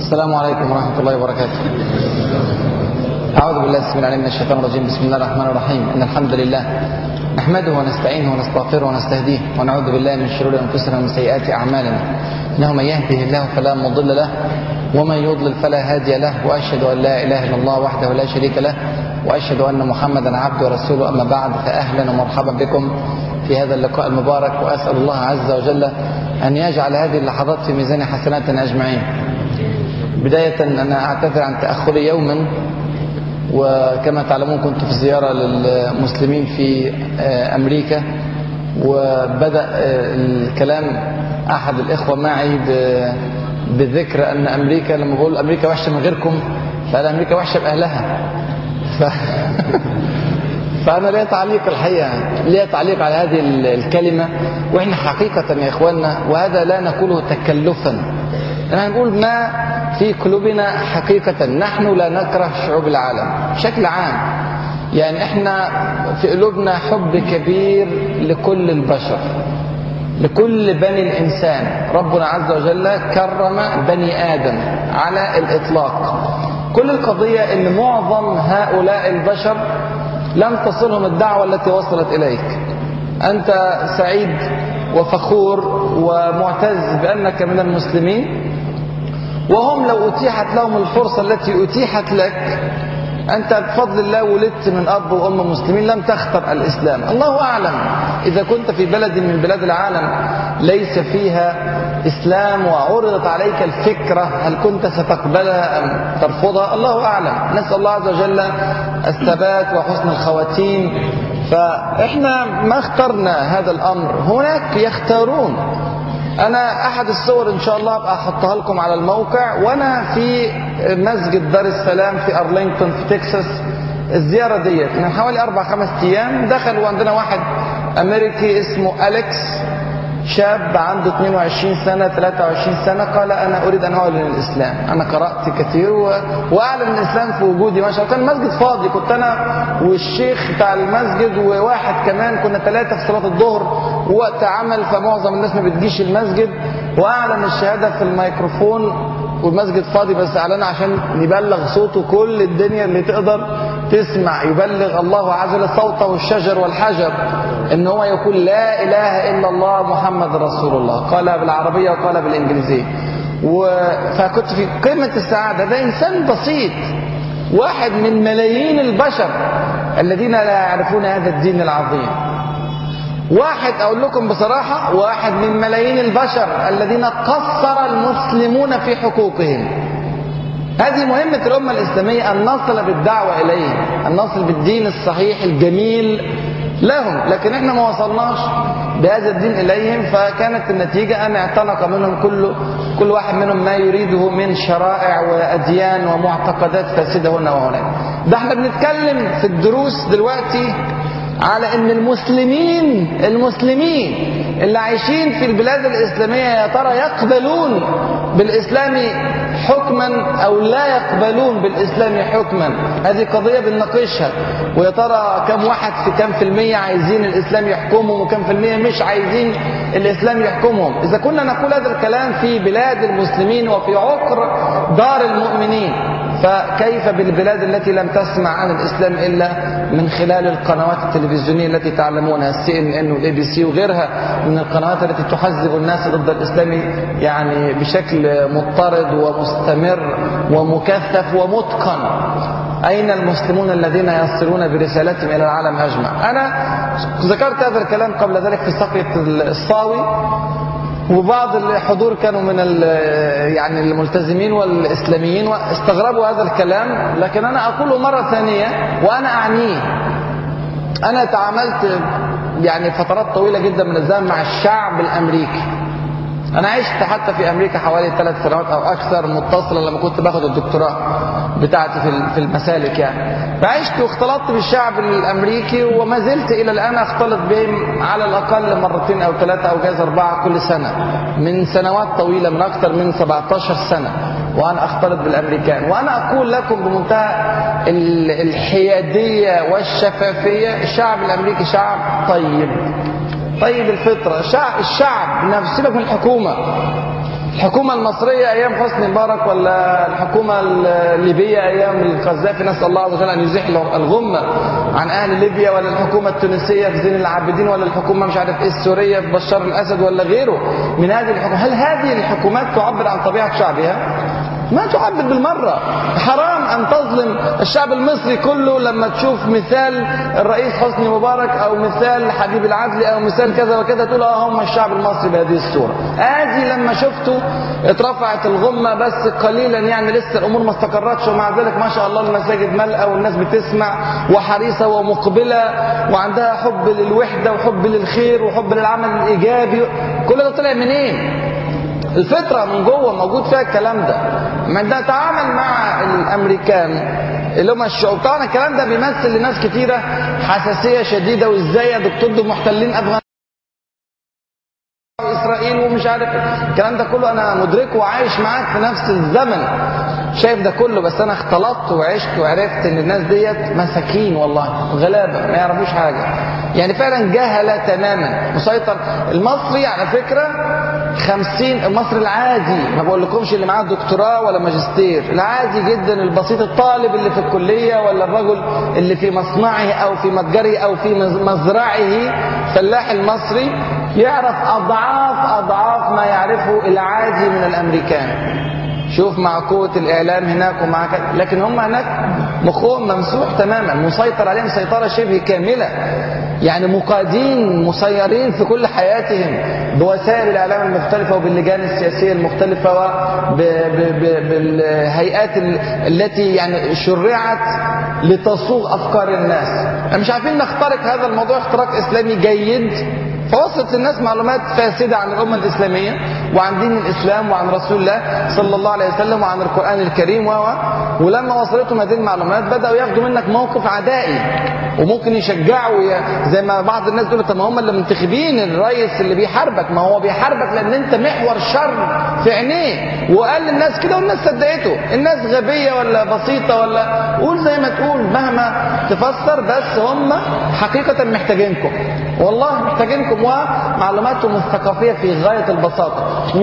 السلام عليكم ورحمة الله وبركاته أعوذ بالله السميع العليم من الشيطان الرجيم بسم الله الرحمن الرحيم إن الحمد لله نحمده ونستعينه ونستغفره ونستهديه ونعوذ بالله من شرور أنفسنا ومن سيئات أعمالنا إنه من يهده الله فلا مضل له ومن يضلل فلا هادي له وأشهد أن لا إله إلا الله وحده لا شريك له وأشهد أن محمدا عبده ورسوله أما بعد فأهلا ومرحبا بكم في هذا اللقاء المبارك وأسأل الله عز وجل أن يجعل هذه اللحظات في ميزان حسناتنا أجمعين بداية أنا أعتذر عن تأخري يوما وكما تعلمون كنت في زيارة للمسلمين في أمريكا وبدأ الكلام أحد الإخوة معي بذكر أن أمريكا لما بقول أمريكا وحشة من غيركم فقال أمريكا وحشة بأهلها ف... فأنا ليا تعليق الحقيقة ليا تعليق على هذه الكلمة وإحنا حقيقة يا إخواننا وهذا لا نقوله تكلفا أنا نقول ما في قلوبنا حقيقة نحن لا نكره شعوب العالم بشكل عام يعني احنا في قلوبنا حب كبير لكل البشر لكل بني الإنسان ربنا عز وجل كرم بني آدم على الإطلاق كل القضية أن معظم هؤلاء البشر لم تصلهم الدعوة التي وصلت إليك أنت سعيد وفخور ومعتز بأنك من المسلمين وهم لو أتيحت لهم الفرصة التي أتيحت لك أنت بفضل الله ولدت من أب وأم مسلمين لم تختر الإسلام الله أعلم إذا كنت في بلد من بلاد العالم ليس فيها إسلام وعرضت عليك الفكرة هل كنت ستقبلها أم ترفضها الله أعلم نسأل الله عز وجل الثبات وحسن الخواتيم فإحنا ما اخترنا هذا الأمر هناك يختارون انا احد الصور ان شاء الله ابقى احطها لكم على الموقع وانا في مسجد دار السلام في ارلينغتون في تكساس الزياره ديت من حوالي اربع خمس ايام دخل وعندنا واحد امريكي اسمه اليكس شاب عنده 22 سنة 23 سنة قال أنا أريد أن أعلن الإسلام أنا قرأت كثير و... وأعلن الإسلام في وجودي ما شاء الله كان المسجد فاضي كنت أنا والشيخ بتاع المسجد وواحد كمان كنا ثلاثة في صلاة الظهر ووقت عمل فمعظم الناس ما بتجيش المسجد وأعلن الشهادة في الميكروفون والمسجد فاضي بس اعلن عشان نبلغ صوته كل الدنيا اللي تقدر تسمع يبلغ الله عز وجل صوته الشجر والحجر ان هو يقول لا اله الا الله محمد رسول الله قالها بالعربيه وقالها بالانجليزيه و... فكنت في قمه السعاده ده انسان بسيط واحد من ملايين البشر الذين لا يعرفون هذا الدين العظيم واحد اقول لكم بصراحه واحد من ملايين البشر الذين قصر المسلمون في حقوقهم هذه مهمة الأمة الإسلامية أن نصل بالدعوة إليهم أن نصل بالدين الصحيح الجميل لهم لكن احنا ما وصلناش بهذا الدين إليهم فكانت النتيجة أن اعتنق منهم كل كل واحد منهم ما يريده من شرائع وأديان ومعتقدات فاسدة هنا وهناك ده احنا بنتكلم في الدروس دلوقتي على ان المسلمين المسلمين اللي عايشين في البلاد الاسلاميه يا ترى يقبلون بالاسلام حكما او لا يقبلون بالاسلام حكما هذه قضيه بنناقشها ويا ترى كم واحد في كم في المية عايزين الاسلام يحكمهم وكم في المية مش عايزين الاسلام يحكمهم اذا كنا نقول هذا الكلام في بلاد المسلمين وفي عقر دار المؤمنين فكيف بالبلاد التي لم تسمع عن الاسلام الا من خلال القنوات التلفزيونيه التي تعلمونها السي ان ان والاي بي سي وغيرها من القنوات التي تحذب الناس ضد الاسلام يعني بشكل مضطرد ومستمر ومكثف ومتقن اين المسلمون الذين يصلون برسالتهم الى العالم اجمع انا ذكرت هذا الكلام قبل ذلك في سقية الصاوي وبعض الحضور كانوا من يعني الملتزمين والاسلاميين واستغربوا هذا الكلام لكن انا اقوله مره ثانيه وانا اعنيه انا تعاملت يعني فترات طويله جدا من الزمن مع الشعب الامريكي انا عشت حتى في امريكا حوالي ثلاث سنوات او اكثر متصله لما كنت باخد الدكتوراه بتاعتي في المسالك يعني فعشت واختلطت بالشعب الامريكي وما زلت الى الان اختلط بهم على الاقل مرتين او ثلاثه او جايز اربعه كل سنه من سنوات طويله من اكثر من 17 سنه وانا اختلط بالامريكان وانا اقول لكم بمنتهى الحياديه والشفافيه الشعب الامريكي شعب طيب طيب الفطرة الشعب, الشعب نفسه من الحكومة الحكومة المصرية أيام حسني مبارك ولا الحكومة الليبية أيام القذافي نسأل الله عز وجل أن يزيح الغمة عن أهل ليبيا ولا الحكومة التونسية في زين العابدين ولا الحكومة مش عارف إيه السورية في بشار الأسد ولا غيره من هذه الحكومات هل هذه الحكومات تعبر عن طبيعة شعبها؟ ما تعبر بالمرة حرام أن تظلم الشعب المصري كله لما تشوف مثال الرئيس حسني مبارك أو مثال حبيب العدلي أو مثال كذا وكذا تقول اه هم الشعب المصري بهذه الصورة آدي لما شفته اترفعت الغمة بس قليلا يعني لسه الأمور ما استقرتش ومع ذلك ما شاء الله المساجد ملأة والناس بتسمع وحريصة ومقبلة وعندها حب للوحدة وحب للخير وحب للعمل الإيجابي كل ده طلع منين؟ الفطرة من جوه موجود فيها الكلام ده لما انت تتعامل مع الامريكان اللي هم الشعوب طبعا الكلام ده بيمثل لناس كتيره حساسيه شديده وازاي يا دكتور دول محتلين افغانستان اسرائيل ومش عارف الكلام ده كله انا مدركه وعايش معاك في نفس الزمن شايف ده كله بس انا اختلطت وعشت وعرفت ان الناس ديت مساكين والله غلابه ما يعرفوش حاجه يعني فعلا جهله تماما مسيطر المصري على فكره خمسين المصري العادي ما بقول لكمش اللي معاه دكتوراه ولا ماجستير العادي جدا البسيط الطالب اللي في الكلية ولا الرجل اللي في مصنعه أو في متجره أو في مزرعه فلاح المصري يعرف أضعاف أضعاف ما يعرفه العادي من الأمريكان شوف مع قوة الإعلام هناك ومع كده لكن هم هناك مخهم ممسوح تماما مسيطر عليهم سيطرة شبه كاملة يعني مقادين مسيرين في كل حياتهم بوسائل الإعلام المختلفة وباللجان السياسية المختلفة وبالهيئات التي يعني شرعت لتصوغ أفكار الناس مش عارفين نخترق هذا الموضوع اختراق إسلامي جيد فوصلت للناس معلومات فاسدة عن الأمة الإسلامية وعن دين الإسلام وعن رسول الله صلى الله عليه وسلم وعن القرآن الكريم و ولما وصلتهم هذه المعلومات بدأوا ياخدوا منك موقف عدائي وممكن يشجعوا زي ما بعض الناس تقول طب ما هم اللي منتخبين الرئيس اللي بيحاربك ما هو بيحاربك لأن أنت محور شر في عينيه وقال للناس كده والناس صدقته الناس غبية ولا بسيطة ولا قول زي ما تقول مهما تفسر بس هم حقيقة محتاجينكم والله محتاجينكم ومعلوماتهم الثقافية في غاية البساطة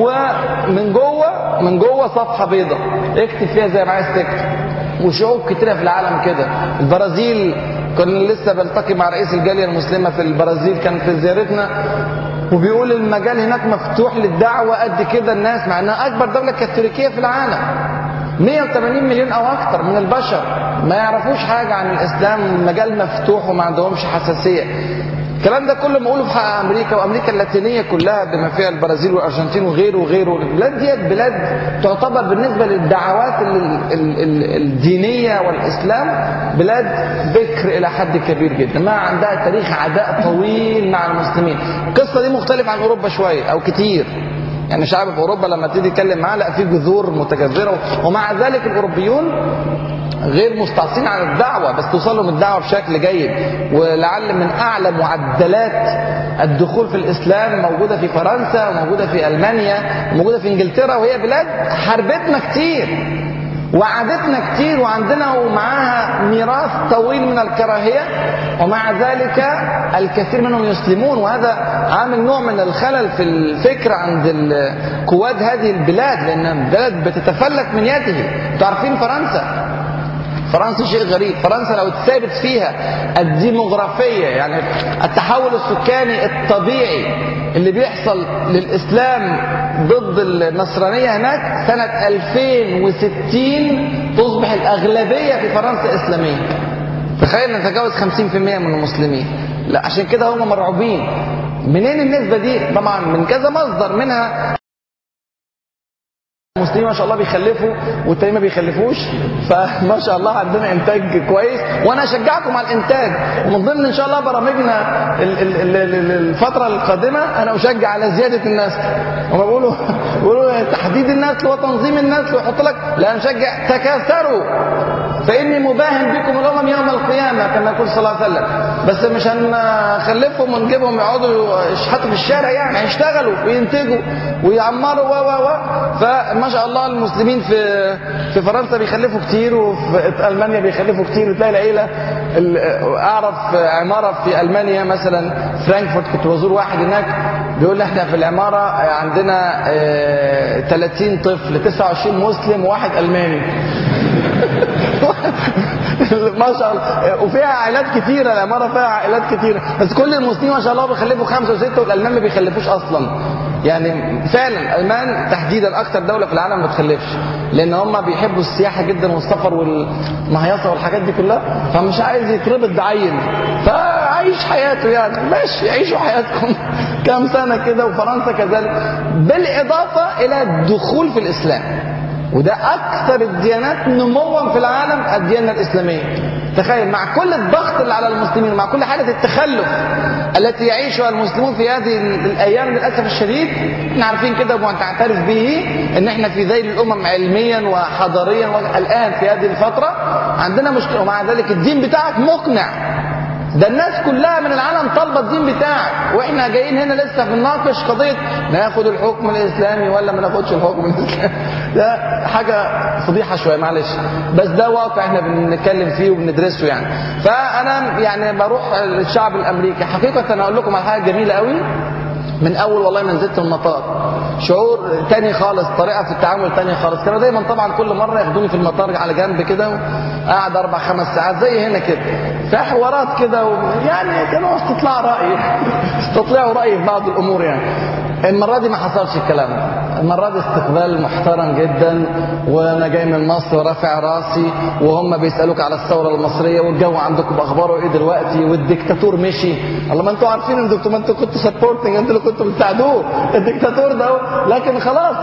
ومن جوه من جوه صفحة بيضاء اكتب فيها زي ما عايز تكتب وشعوب كتيرة في العالم كده البرازيل كنا لسه بلتقي مع رئيس الجالية المسلمة في البرازيل كان في زيارتنا وبيقول المجال هناك مفتوح للدعوة قد كده الناس مع انها اكبر دولة كاثوليكية في العالم 180 مليون او اكتر من البشر ما يعرفوش حاجة عن الاسلام المجال مفتوح وما عندهمش حساسية الكلام ده كله بقوله في حق امريكا وامريكا اللاتينيه كلها بما فيها البرازيل والارجنتين وغيره وغيره البلاد ديت بلاد تعتبر بالنسبه للدعوات ال ال ال الدينيه والاسلام بلاد بكر الى حد كبير جدا ما عندها تاريخ عداء طويل مع المسلمين القصه دي مختلفه عن اوروبا شويه او كتير يعني شعب في اوروبا لما تيجي تتكلم معاه لا في جذور متجذره ومع ذلك الاوروبيون غير مستعصين عن الدعوة بس توصل لهم الدعوة بشكل جيد ولعل من أعلى معدلات الدخول في الإسلام موجودة في فرنسا وموجودة في ألمانيا وموجودة في إنجلترا وهي بلاد حربتنا كتير وعادتنا كتير وعندنا ومعاها ميراث طويل من الكراهية ومع ذلك الكثير منهم يسلمون وهذا عامل نوع من الخلل في الفكر عند قواد هذه البلاد لأن البلد بتتفلت من يده تعرفين فرنسا فرنسا شيء غريب فرنسا لو اتثابت فيها الديموغرافية يعني التحول السكاني الطبيعي اللي بيحصل للإسلام ضد النصرانية هناك سنة 2060 تصبح الأغلبية في فرنسا إسلامية تخيل نتجاوز 50% من المسلمين لا عشان كده هم مرعوبين منين النسبة دي طبعا من كذا مصدر منها المسلمين ما شاء الله بيخلفوا والتانيين ما بيخلفوش فما شاء الله عندنا انتاج كويس وانا اشجعكم على الانتاج ومن ضمن ان شاء الله برامجنا الفتره القادمه انا اشجع على زياده النسل هم بيقولوا بيقولوا تحديد النسل وتنظيم النسل ويحط لك لا نشجع تكاثروا فاني مباهم بكم الامم يوم القيامه كما يقول صلى الله عليه وسلم بس مش هنخلفهم ونجيبهم يقعدوا يشحتوا في الشارع يعني هيشتغلوا وينتجوا ويعمروا و و و فما شاء الله المسلمين في في فرنسا بيخلفوا كتير وفي المانيا بيخلفوا كتير وتلاقي العيله اعرف عماره في المانيا مثلا فرانكفورت كنت بزور واحد هناك بيقول لي احنا في العماره عندنا اه 30 طفل 29 مسلم وواحد الماني ما شاء الله وفيها عائلات كتيره العماره فيها عائلات كتيره بس كل المسلمين ما شاء الله بيخلفوا خمسه وسته والالمان ما بيخلفوش اصلا يعني فعلا الالمان تحديدا اكتر دوله في العالم ما بتخلفش لان هم بيحبوا السياحه جدا والسفر والمهيصه والحاجات دي كلها فمش عايز يتربط بعين فعايش حياته يعني ماشي عيشوا حياتكم كام سنه كده وفرنسا كذلك بالاضافه الى الدخول في الاسلام وده اكثر الديانات نموا في العالم الديانه الاسلاميه تخيل مع كل الضغط اللي على المسلمين مع كل حاله التخلف التي يعيشها المسلمون في هذه الايام للاسف الشديد احنا عارفين كده وتعترف به ان احنا في ذيل الامم علميا وحضاريا الان في هذه الفتره عندنا مشكله ومع ذلك الدين بتاعك مقنع ده الناس كلها من العالم طالبه الدين بتاعك واحنا جايين هنا لسه بنناقش قضيه ناخد الحكم الاسلامي ولا ما ناخدش الحكم الاسلامي ده حاجه فضيحه شويه معلش بس ده واقع احنا بنتكلم فيه وبندرسه يعني فانا يعني بروح الشعب الامريكي حقيقه انا اقول لكم على حاجه جميله قوي من اول والله ما نزلت المطار شعور تاني خالص طريقه في التعامل تانية خالص كانوا دايما طبعا كل مره ياخدوني في المطار على جنب كده قاعد اربع خمس ساعات زي هنا كده في حوارات كده و... يعني كانوا استطلاع راي استطلعوا رايي في بعض الامور يعني المره دي ما حصلش الكلام ده المره دي استقبال محترم جدا وانا جاي من مصر ورافع راسي وهم بيسالوك على الثوره المصريه والجو عندكم اخباره ايه دلوقتي والديكتاتور مشي الله ما انتوا عارفين ان انتوا ما انتوا كنتوا سبورتنج انتوا اللي كنتوا بتساعدوه الديكتاتور ده اهو لكن خلاص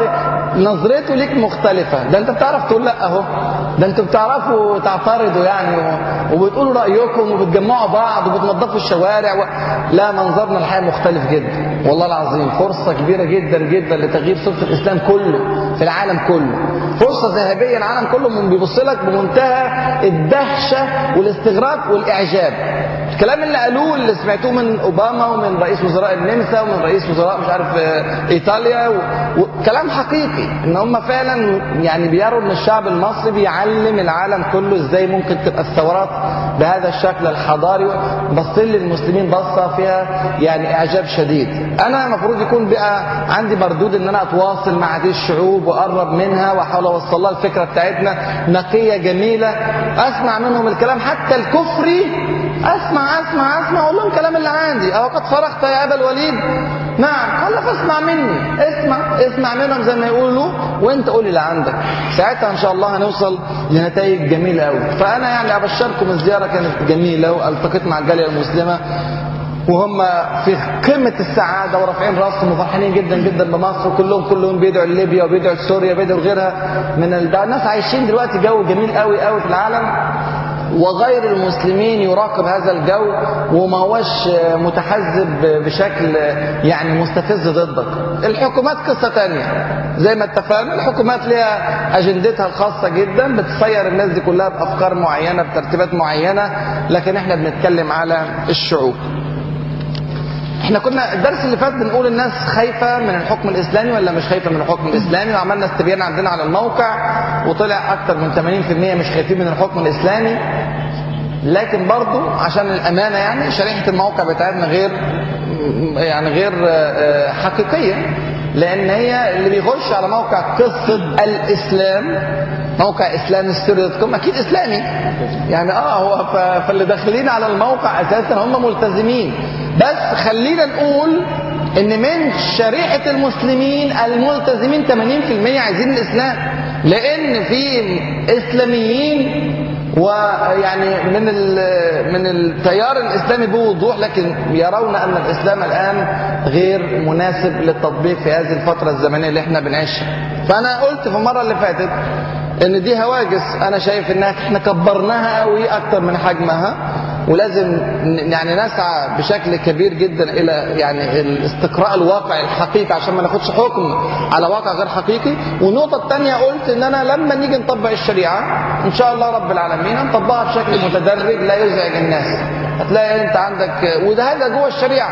نظرته ليك مختلفه ده انت بتعرف تقول لا اهو ده انتوا بتعرفوا تعترضوا يعني وبتقولوا رايكم وبتجمعوا بعض وبتنظفوا الشوارع و... لا منظرنا الحقيقه مختلف جدا والله العظيم فرصه كبيره جدا جدا لتغيير صوره الاسلام كله في العالم كله فرصه ذهبيه العالم كله من بيبص لك بمنتهى الدهشه والاستغراب والاعجاب الكلام اللي قالوه اللي سمعتوه من اوباما ومن رئيس وزراء النمسا ومن رئيس وزراء مش عارف ايطاليا وكلام حقيقي ان هم فعلا يعني بيروا ان الشعب المصري بيعلم العالم كله ازاي ممكن تبقى الثورات بهذا الشكل الحضاري بصين للمسلمين بصه فيها يعني اعجاب شديد انا المفروض يكون بقى عندي مردود ان انا اتواصل مع هذه الشعوب واقرب منها واحاول اوصل لها الفكره بتاعتنا نقيه جميله اسمع منهم الكلام حتى الكفري اسمع اسمع اسمع اقول لهم الكلام اللي عندي او قد فرغت يا ابا الوليد نعم قال فاسمع مني اسمع اسمع منهم زي ما يقولوا وانت قول اللي عندك ساعتها ان شاء الله هنوصل لنتائج جميله قوي فانا يعني ابشركم الزياره كانت جميله والتقيت مع الجاليه المسلمه وهم في قمة السعادة ورافعين راسهم وفرحانين جدا جدا بمصر وكلهم كلهم بيدعوا لليبيا وبيدعوا لسوريا وبيدعوا لغيرها من الدعاء الناس عايشين دلوقتي جو جميل قوي قوي في العالم وغير المسلمين يراقب هذا الجو وما هوش متحزب بشكل يعني مستفز ضدك الحكومات قصة تانية زي ما اتفقنا الحكومات ليها اجندتها الخاصة جدا بتسير الناس دي كلها بافكار معينة بترتيبات معينة لكن احنا بنتكلم على الشعوب احنا كنا الدرس اللي فات بنقول الناس خايفة من الحكم الإسلامي ولا مش خايفة من الحكم الإسلامي وعملنا استبيان عندنا على الموقع وطلع أكتر من 80% مش خايفين من الحكم الإسلامي لكن برضو عشان الأمانة يعني شريحة الموقع بتاعتنا غير يعني غير حقيقية لأن هي اللي بيخش على موقع قصة الإسلام موقع اسلام ستوري دوت كوم اكيد اسلامي يعني اه هو فاللي داخلين على الموقع اساسا هم ملتزمين بس خلينا نقول ان من شريحه المسلمين الملتزمين 80% عايزين الاسلام لان في اسلاميين ويعني من من التيار الاسلامي بوضوح لكن يرون ان الاسلام الان غير مناسب للتطبيق في هذه الفتره الزمنيه اللي احنا بنعيشها فانا قلت في المره اللي فاتت ان دي هواجس انا شايف انها احنا كبرناها قوي اكتر من حجمها ولازم يعني نسعى بشكل كبير جدا الى يعني الاستقراء الواقع الحقيقي عشان ما ناخدش حكم على واقع غير حقيقي والنقطه الثانيه قلت ان انا لما نيجي نطبق الشريعه ان شاء الله رب العالمين هنطبقها بشكل متدرج لا يزعج الناس هتلاقي انت عندك وده هذا جوه الشريعه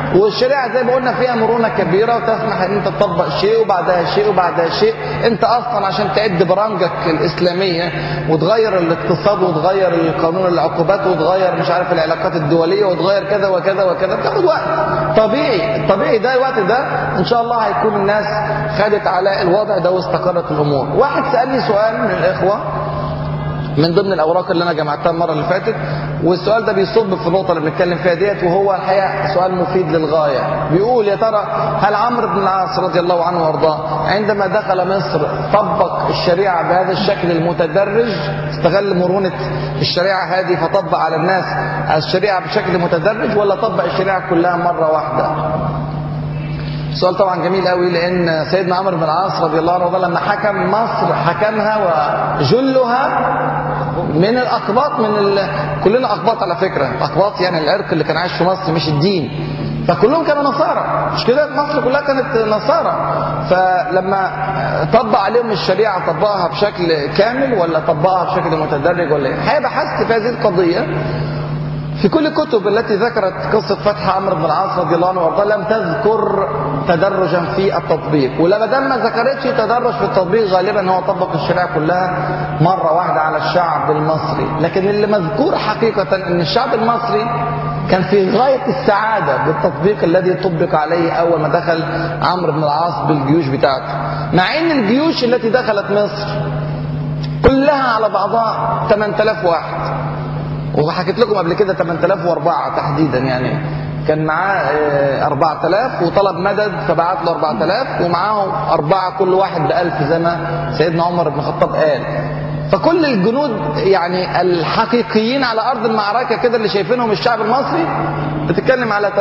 والشريعه زي ما قلنا فيها مرونه كبيره وتسمح ان انت تطبق شيء وبعدها شيء وبعدها شيء انت اصلا عشان تعد برامجك الاسلاميه وتغير الاقتصاد وتغير القانون العقوبات وتغير مش عارف العلاقات الدوليه وتغير كذا وكذا وكذا بتاخد وقت طبيعي الطبيعي ده الوقت ده ان شاء الله هيكون الناس خدت على الوضع ده واستقرت الامور واحد سالني سؤال من الاخوه من ضمن الاوراق اللي انا جمعتها المره اللي فاتت والسؤال ده بيصب في النقطه اللي بنتكلم فيها ديت وهو الحقيقه سؤال مفيد للغايه بيقول يا ترى هل عمرو بن العاص رضي الله عنه وارضاه عندما دخل مصر طبق الشريعه بهذا الشكل المتدرج استغل مرونه الشريعه هذه فطبق على الناس الشريعه بشكل متدرج ولا طبق الشريعه كلها مره واحده سؤال طبعا جميل قوي لان سيدنا عمرو بن العاص رضي الله عنه لما حكم مصر حكمها وجلها من الاقباط من ال... كلنا اقباط على فكره اقباط يعني العرق اللي كان عايش في مصر مش الدين فكلهم كانوا نصارى مش كده مصر كلها كانت نصارى فلما طبق عليهم الشريعه طبقها بشكل كامل ولا طبقها بشكل متدرج ولا ايه الحقيقه بحثت في هذه القضيه في كل الكتب التي ذكرت قصة فتح عمرو بن العاص رضي الله عنه وارضاه لم تذكر تدرجا في التطبيق ولما دام ما ذكرتش تدرج في التطبيق غالبا هو طبق الشريعة كلها مرة واحدة على الشعب المصري لكن اللي مذكور حقيقة ان الشعب المصري كان في غاية السعادة بالتطبيق الذي طبق عليه أول ما دخل عمرو بن العاص بالجيوش بتاعته مع ان الجيوش التي دخلت مصر كلها على بعضها 8000 واحد وحكيت لكم قبل كده 8004 تحديدا يعني كان معاه 4000 وطلب مدد فبعت له 4000 ومعاهم أربعة كل واحد ب 1000 زي ما سيدنا عمر بن الخطاب قال فكل الجنود يعني الحقيقيين على أرض المعركة كده اللي شايفينهم الشعب المصري بتتكلم على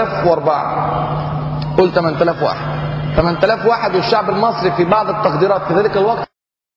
8004 قول 8000 واحد 8000 واحد والشعب المصري في بعض التقديرات في ذلك الوقت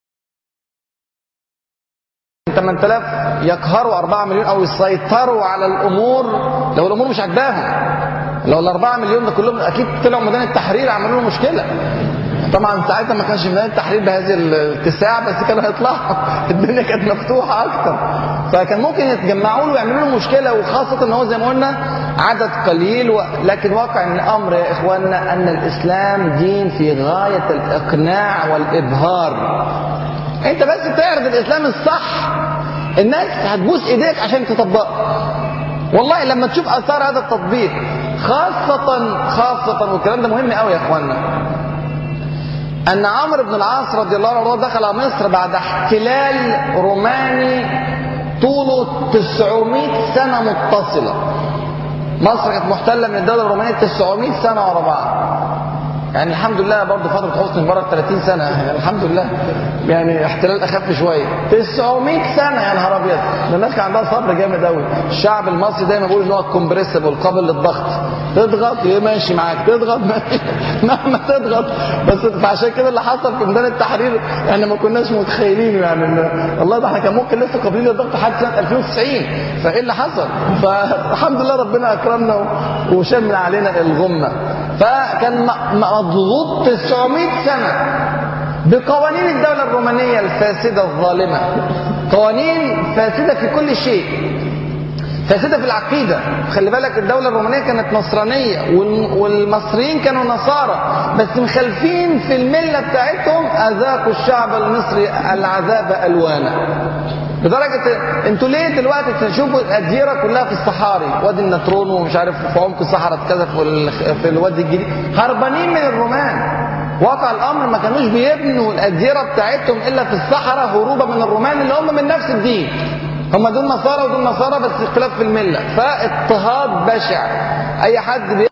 8000 يقهروا 4 مليون او يسيطروا على الامور لو الامور مش عجباهم لو ال 4 مليون ده كلهم اكيد طلعوا ميدان التحرير عملوا له مشكله طبعا ساعتها ما كانش ميدان التحرير بهذه الاتساع بس كانوا هيطلعوا الدنيا كانت مفتوحه اكتر فكان ممكن يتجمعوا له ويعملوا له مشكله وخاصه ان هو زي ما قلنا عدد قليل و... لكن واقع الامر يا اخواننا ان الاسلام دين في غايه الاقناع والابهار انت بس تعرف الاسلام الصح الناس هتبوس ايديك عشان تطبقه والله لما تشوف اثار هذا التطبيق خاصة خاصة والكلام ده مهم قوي يا اخوانا ان عمرو بن العاص رضي الله عنه دخل مصر بعد احتلال روماني طوله 900 سنة متصلة مصر كانت محتلة من الدولة الرومانية 900 سنة ورا بعض يعني الحمد لله برضه فترة حسني مبارك 30 سنة يعني الحمد لله يعني احتلال أخف شوية 900 سنة يا نهار أبيض ده الناس كان عندها صبر جامد قوي الشعب المصري دايما بيقول إن هو كومبريسبل قابل للضغط تضغط ماشي معاك تضغط ماشي مهما تضغط بس فعشان كده اللي حصل في ميدان التحرير احنا ما كناش متخيلين يعني والله ده احنا كان ممكن لسه قابلين للضغط لحد سنة 2090 فإيه اللي حصل؟ فالحمد لله ربنا أكرمنا وشمل علينا الغمة فكان مضغوط 900 سنة بقوانين الدولة الرومانية الفاسدة الظالمة قوانين فاسدة في كل شيء فاسدة في العقيدة خلي بالك الدولة الرومانية كانت نصرانية والمصريين كانوا نصارى بس مخالفين في الملة بتاعتهم أذاقوا الشعب المصري العذاب ألوانا لدرجة انتوا ليه دلوقتي تشوفوا الأديرة كلها في الصحاري وادي النطرون ومش عارف في عمق صحراء كذا في, في الوادي الجديد هربانين من الرومان واقع الأمر ما كانوش بيبنوا الأديرة بتاعتهم إلا في الصحراء هروبا من الرومان اللي هم من نفس الدين هم دول نصارى ودول نصارى بس اختلاف في الملة فاضطهاد بشع أي حد بي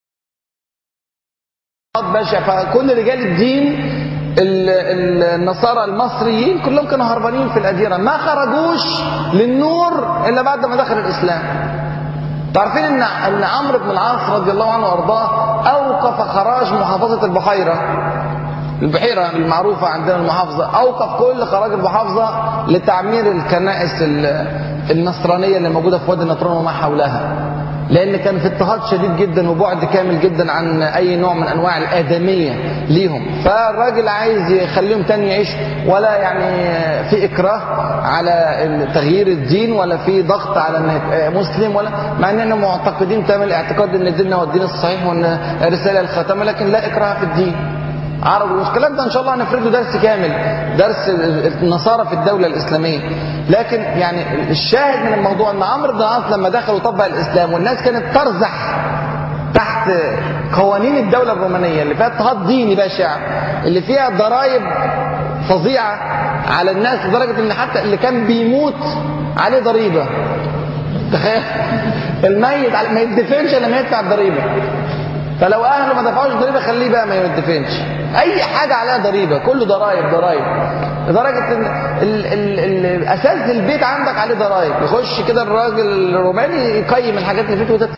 بشع فكل رجال الدين النصارى المصريين كلهم كانوا هربانين في الأديرة ما خرجوش للنور إلا بعد ما دخل الإسلام تعرفين ان ان عمرو بن العاص رضي الله عنه وارضاه اوقف خراج محافظه البحيره البحيره المعروفه عندنا المحافظه اوقف كل خراج المحافظه لتعمير الكنائس النصرانيه اللي موجوده في وادي النطرون وما حولها لان كان في اضطهاد شديد جدا وبعد كامل جدا عن اي نوع من انواع الادميه ليهم فالراجل عايز يخليهم تاني يعيشوا ولا يعني في اكراه على تغيير الدين ولا في ضغط على انه يبقى مسلم ولا مع اننا معتقدين تمام الاعتقاد ان ديننا هو الدين الصحيح وان الرساله الخاتمه لكن لا اكراه في الدين عربي والكلام ده ان شاء الله هنفرده درس كامل درس النصارى في الدوله الاسلاميه لكن يعني الشاهد من الموضوع ان عمرو بن العاص لما دخل وطبق الاسلام والناس كانت ترزح تحت قوانين الدوله الرومانيه اللي فيها اضطهاد ديني بشع اللي فيها ضرائب فظيعه على الناس لدرجه ان حتى اللي كان بيموت عليه ضريبه تخيل الميت ما يدفنش لما يدفع الضريبه فلو اهله ما دفعوش ضريبه خليه بقى ما يدفنش اي حاجه عليها ضريبه كله ضرايب ضرايب لدرجه ان ال ال ال اساس البيت عندك عليه ضرايب يخش كده الراجل الروماني يقيم الحاجات اللي فيه وتت...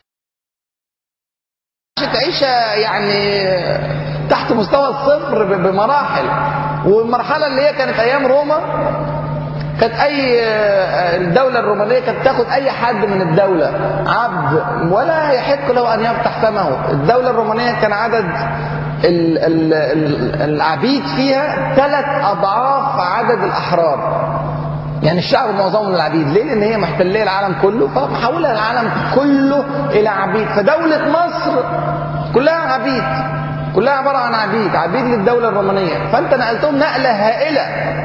عيشه يعني تحت مستوى الصفر بمراحل والمرحله اللي هي كانت ايام روما كانت اي الدولة الرومانية كانت تاخد اي حد من الدولة عبد ولا يحق له ان يفتح فمه الدولة الرومانية كان عدد ال ال ال العبيد فيها ثلاث اضعاف عدد الاحرار يعني الشعب معظمه من العبيد ليه لان هي محتليه العالم كله فمحولها العالم كله الى عبيد فدوله مصر كلها عبيد كلها عباره عن عبيد عبيد للدوله الرومانيه فانت نقلتهم نقله هائله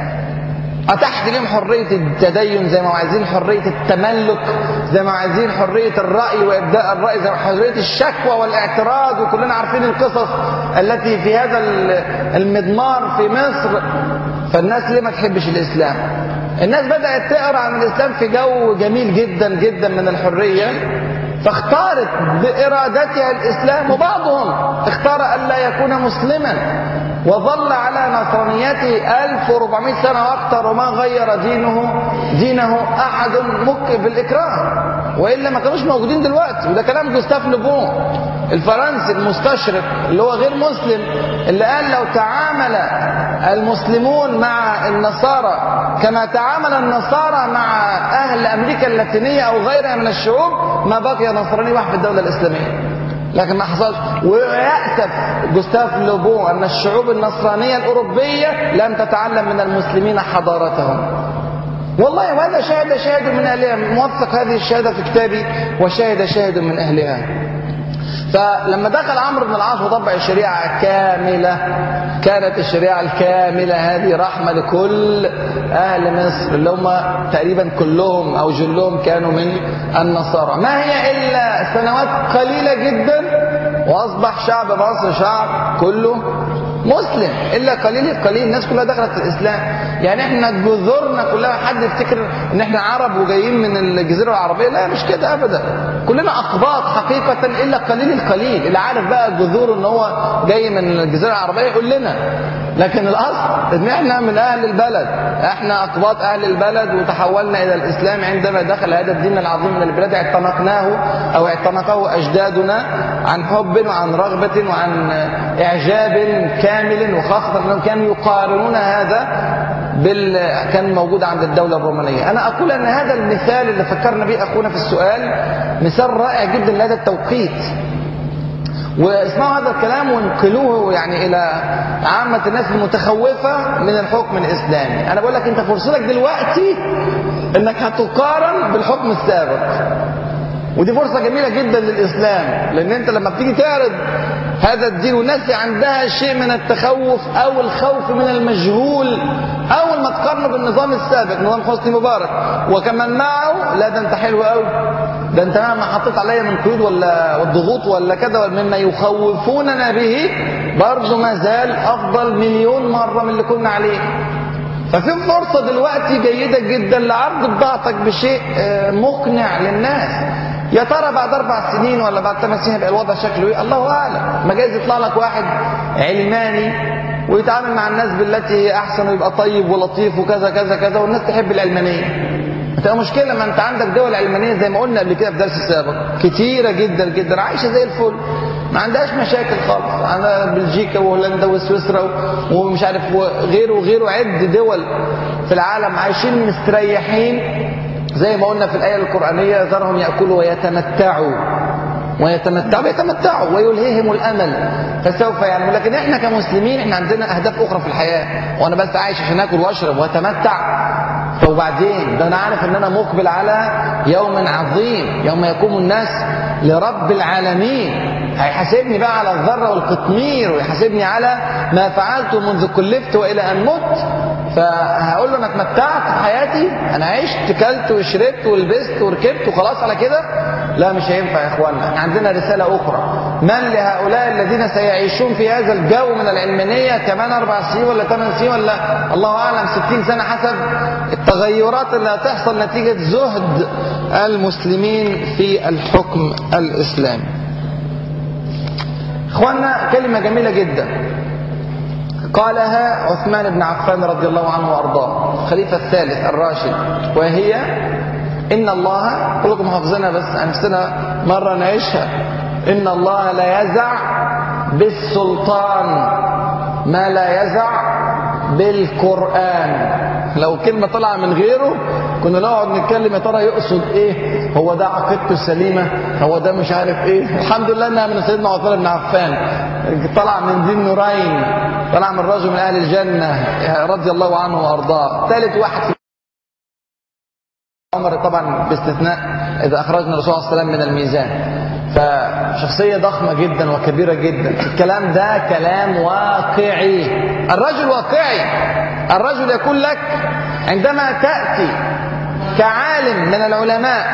أتحت لهم حرية التدين زي ما عايزين حرية التملك زي ما عايزين حرية الرأي وإبداء الرأي زي ما حرية الشكوى والاعتراض وكلنا عارفين القصص التي في هذا المضمار في مصر فالناس ليه ما تحبش الإسلام الناس بدأت تقرأ عن الإسلام في جو جميل جدا جدا من الحرية فاختارت بإرادتها الإسلام وبعضهم اختار ألا يكون مسلما وظل على نصرانيته 1400 سنة وأكثر وما غير دينه دينه أحد مك بالإكراه وإلا ما كانوش موجودين دلوقتي وده كلام جوستاف لوبون الفرنسي المستشرق اللي هو غير مسلم اللي قال لو تعامل المسلمون مع النصارى كما تعامل النصارى مع أهل أمريكا اللاتينية أو غيرها من الشعوب ما بقي نصراني واحد في الدولة الإسلامية لكن ما حصلش ويأسف جوستاف لوبون أن الشعوب النصرانية الأوروبية لم تتعلم من المسلمين حضارتهم والله وهذا شاهد شاهد من أهلها موثق هذه الشهادة في كتابي وشاهد شاهد من أهلها فلما دخل عمرو بن العاص وطبق الشريعة كاملة كانت الشريعة الكاملة هذه رحمة لكل أهل مصر اللي هم تقريبا كلهم أو جلهم كانوا من النصارى ما هي إلا سنوات قليلة جدا وأصبح شعب مصر شعب كله مسلم الا قليل القليل الناس كلها دخلت في الاسلام يعني احنا جذورنا كلها حد يفتكر ان احنا عرب وجايين من الجزيره العربيه لا مش كده ابدا كلنا اقباط حقيقه الا قليل القليل اللي عارف بقى جذوره ان هو جاي من الجزيره العربيه يقول لنا لكن الاصل ان احنا من اهل البلد احنا اقباط اهل البلد وتحولنا الى الاسلام عندما دخل هذا الدين العظيم من البلاد اعتنقناه او اعتنقه اجدادنا عن حب وعن رغبه وعن اعجاب كامل وخاصه انهم كانوا يقارنون هذا بال كان موجود عند الدوله الرومانيه انا اقول ان هذا المثال اللي فكرنا به اخونا في السؤال مثال رائع جدا لهذا التوقيت واسمعوا هذا الكلام وانقلوه يعني الى عامة الناس المتخوفة من الحكم الاسلامي انا بقول لك انت فرصتك دلوقتي انك هتقارن بالحكم السابق ودي فرصة جميلة جدا للاسلام لان انت لما بتيجي تعرض هذا الدين والناس عندها شيء من التخوف او الخوف من المجهول اول ما تقارنه بالنظام السابق نظام حسني مبارك وكمان معه لا ده انت حلو قوي ده انت مهما حطيت عليا من قيود ولا والضغوط ولا كذا مما يخوفوننا به برضه ما زال افضل مليون مره من اللي كنا عليه ففي فرصه دلوقتي جيده جدا لعرض بضاعتك بشيء مقنع للناس يا ترى بعد اربع سنين ولا بعد ثمان سنين هيبقى الوضع شكله ايه؟ الله اعلم، ما جايز يطلع لك واحد علماني ويتعامل مع الناس بالتي هي احسن ويبقى طيب ولطيف وكذا كذا كذا والناس تحب العلمانيه. هتبقى مشكله ما انت عندك دول علمانيه زي ما قلنا قبل كده في درس السابق كتيره جدا جدا عايشه زي الفل ما عندهاش مشاكل خالص عندها بلجيكا وهولندا وسويسرا ومش عارف وغيره وغيره عد دول في العالم عايشين مستريحين زي ما قلنا في الآية القرآنية ذرهم يأكلوا ويتمتعوا ويتمتعوا يتمتعوا ويلههم الامل فسوف يعلمون لكن احنا كمسلمين احنا عندنا اهداف اخرى في الحياه وانا بس عايش عشان اكل واشرب واتمتع وبعدين ده انا عارف ان انا مقبل على يوم عظيم يوم يقوم الناس لرب العالمين هيحاسبني بقى على الذره والقطمير ويحاسبني على ما فعلته منذ كلفت والى ان مت فهقول له انا اتمتعت في حياتي انا عشت كلت وشربت ولبست وركبت وخلاص على كده لا مش هينفع يا اخوانا احنا عندنا رساله اخرى من لهؤلاء الذين سيعيشون في هذا الجو من العلمانيه كمان اربع سنين ولا ثمان سنين ولا الله اعلم ستين سنه حسب التغيرات اللي هتحصل نتيجه زهد المسلمين في الحكم الاسلامي اخوانا كلمه جميله جدا قالها عثمان بن عفان رضي الله عنه وارضاه الخليفه الثالث الراشد وهي ان الله كلكم حافظينها بس نفسنا مره نعيشها ان الله لا يزع بالسلطان ما لا يزع بالقران لو كلمه طالعه من غيره كنا نقعد نتكلم يا ترى يقصد ايه هو ده عقيدته السليمه هو ده مش عارف ايه الحمد لله انها من سيدنا عثمان بن عفان طلع من ذي النورين طلع من رجل من اهل الجنه رضي الله عنه وارضاه ثالث واحد في عمر طبعا باستثناء اذا اخرجنا الرسول صلى الله عليه وسلم من الميزان فشخصيه ضخمه جدا وكبيره جدا الكلام ده كلام واقعي الرجل واقعي الرجل يقول لك عندما تاتي كعالم من العلماء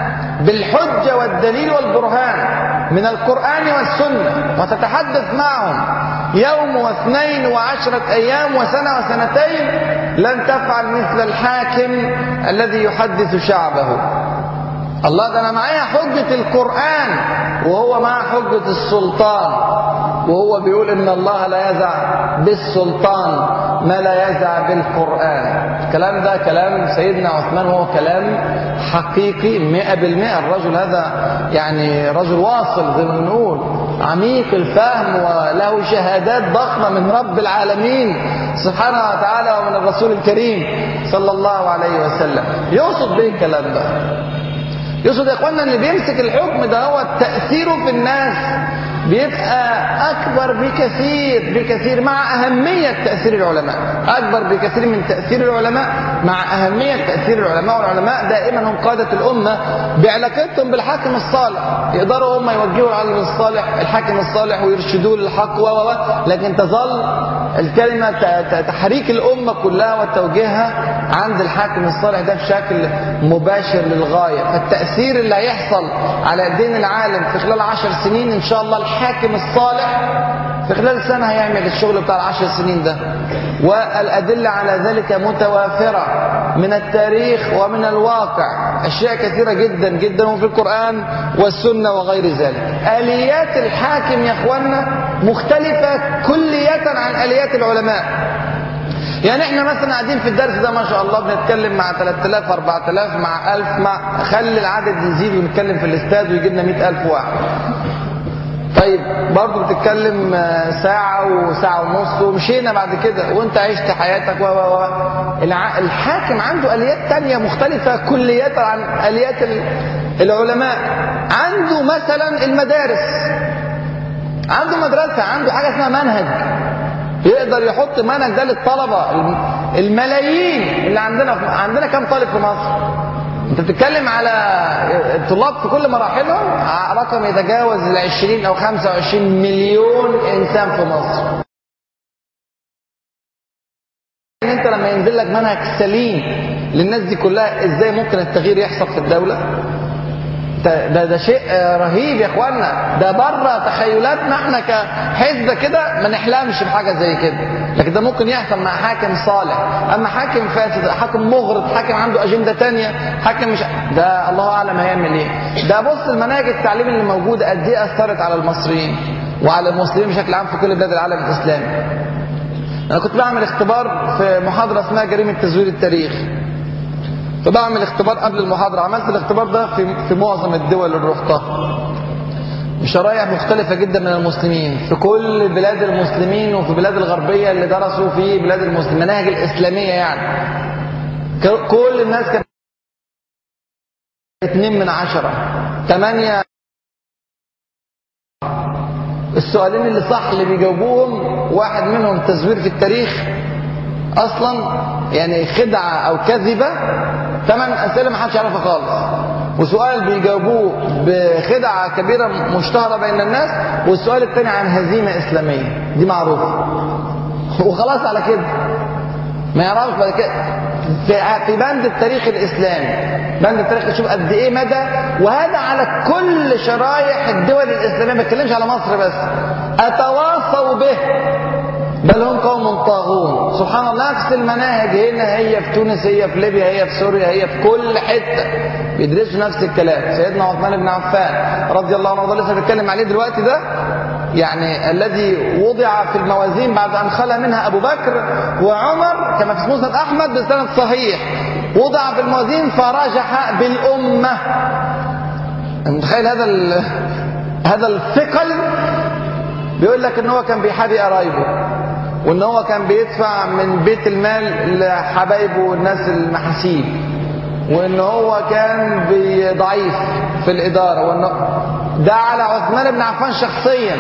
بالحجه والدليل والبرهان من القران والسنه وتتحدث معهم يوم واثنين وعشره ايام وسنه وسنتين لن تفعل مثل الحاكم الذي يحدث شعبه الله ده انا معايا حجة القرآن وهو معاه حجة السلطان وهو بيقول ان الله لا يزع بالسلطان ما لا يزع بالقرآن الكلام ده كلام سيدنا عثمان وهو كلام حقيقي مئة بالمئة الرجل هذا يعني رجل واصل زي ما بنقول عميق الفهم وله شهادات ضخمة من رب العالمين سبحانه وتعالى ومن الرسول الكريم صلى الله عليه وسلم يقصد به الكلام ده يقصد يا اخوانا اللي بيمسك الحكم ده هو تأثيره في الناس بيبقى أكبر بكثير بكثير مع أهمية تأثير العلماء أكبر بكثير من تأثير العلماء مع أهمية تأثير العلماء والعلماء دائما هم قادة الأمة بعلاقتهم بالحاكم الصالح يقدروا هم يوجهوا العالم الصالح الحاكم الصالح ويرشدوه للحق و و لكن تظل الكلمة تحريك الأمة كلها وتوجيهها عند الحاكم الصالح ده بشكل مباشر للغاية فالتأثير اللي هيحصل على دين العالم في خلال عشر سنين إن شاء الله الحاكم الصالح في خلال سنة هيعمل الشغل بتاع العشر سنين ده والأدلة على ذلك متوافرة من التاريخ ومن الواقع أشياء كثيرة جدا جدا وفي القرآن والسنة وغير ذلك آليات الحاكم يا أخوانا مختلفة كلية عن آليات العلماء يعني احنا مثلا قاعدين في الدرس ده ما شاء الله بنتكلم مع 3000 4000 مع 1000 مع خلي العدد يزيد ونتكلم في الاستاد ويجي لنا 100000 واحد طيب برضه بتتكلم ساعة وساعة ونص ومشينا بعد كده وانت عشت حياتك و و الحاكم عنده آليات تانية مختلفة كلية عن آليات العلماء عنده مثلا المدارس عنده مدرسة عنده حاجة اسمها منهج يقدر يحط منهج ده للطلبة الملايين اللي عندنا عندنا كم طالب في مصر انت بتتكلم على الطلاب في كل مراحلهم رقم يتجاوز ال 20 او 25 مليون انسان في مصر ان انت لما ينزل لك منهج سليم للناس دي كلها ازاي ممكن التغيير يحصل في الدوله ده, ده, ده شيء رهيب يا اخوانا ده بره تخيلاتنا احنا كحزب كده ما نحلمش بحاجه زي كده لكن ده ممكن يحصل مع حاكم صالح اما حاكم فاسد حاكم مغرض حاكم عنده اجنده تانية حاكم مش ده الله اعلم هيعمل ايه ده بص المناهج التعليم اللي موجوده قد ايه اثرت على المصريين وعلى المسلمين بشكل عام في كل بلاد العالم الاسلامي انا كنت بعمل اختبار في محاضره اسمها جريمه تزوير التاريخ فبعمل اختبار قبل المحاضرة عملت الاختبار ده في, في معظم الدول اللي رحتها بشرايح مختلفة جدا من المسلمين في كل بلاد المسلمين وفي بلاد الغربية اللي درسوا في بلاد المسلمين المناهج الإسلامية يعني كل الناس كانت اتنين من عشرة تمانية السؤالين اللي صح اللي بيجاوبوهم واحد منهم تزوير في التاريخ اصلا يعني خدعه او كذبه ثمان اسئله ما حدش يعرفها خالص وسؤال بيجاوبوه بخدعه كبيره مشتهره بين الناس والسؤال الثاني عن هزيمه اسلاميه دي معروفه وخلاص على كده ما يعرفش بعد كده في في بند التاريخ الاسلامي بند التاريخ شوف قد ايه مدى وهذا على كل شرايح الدول الاسلاميه ما بتكلمش على مصر بس اتواصوا به بل هم قوم طاغون سبحان الله نفس المناهج هنا هي في تونس هي في ليبيا هي في سوريا هي في كل حته بيدرسوا نفس الكلام سيدنا عثمان بن عفان رضي الله عنه لسه بنتكلم عليه دلوقتي ده يعني الذي وضع في الموازين بعد ان خلى منها ابو بكر وعمر كما في مسند احمد بسند صحيح وضع في الموازين فرجح بالامه متخيل هذا هذا الثقل بيقول لك ان هو كان بيحابي قرايبه وان هو كان بيدفع من بيت المال لحبايبه والناس المحاسيب وان هو كان ضعيف في الاداره وان ده على عثمان بن عفان شخصيا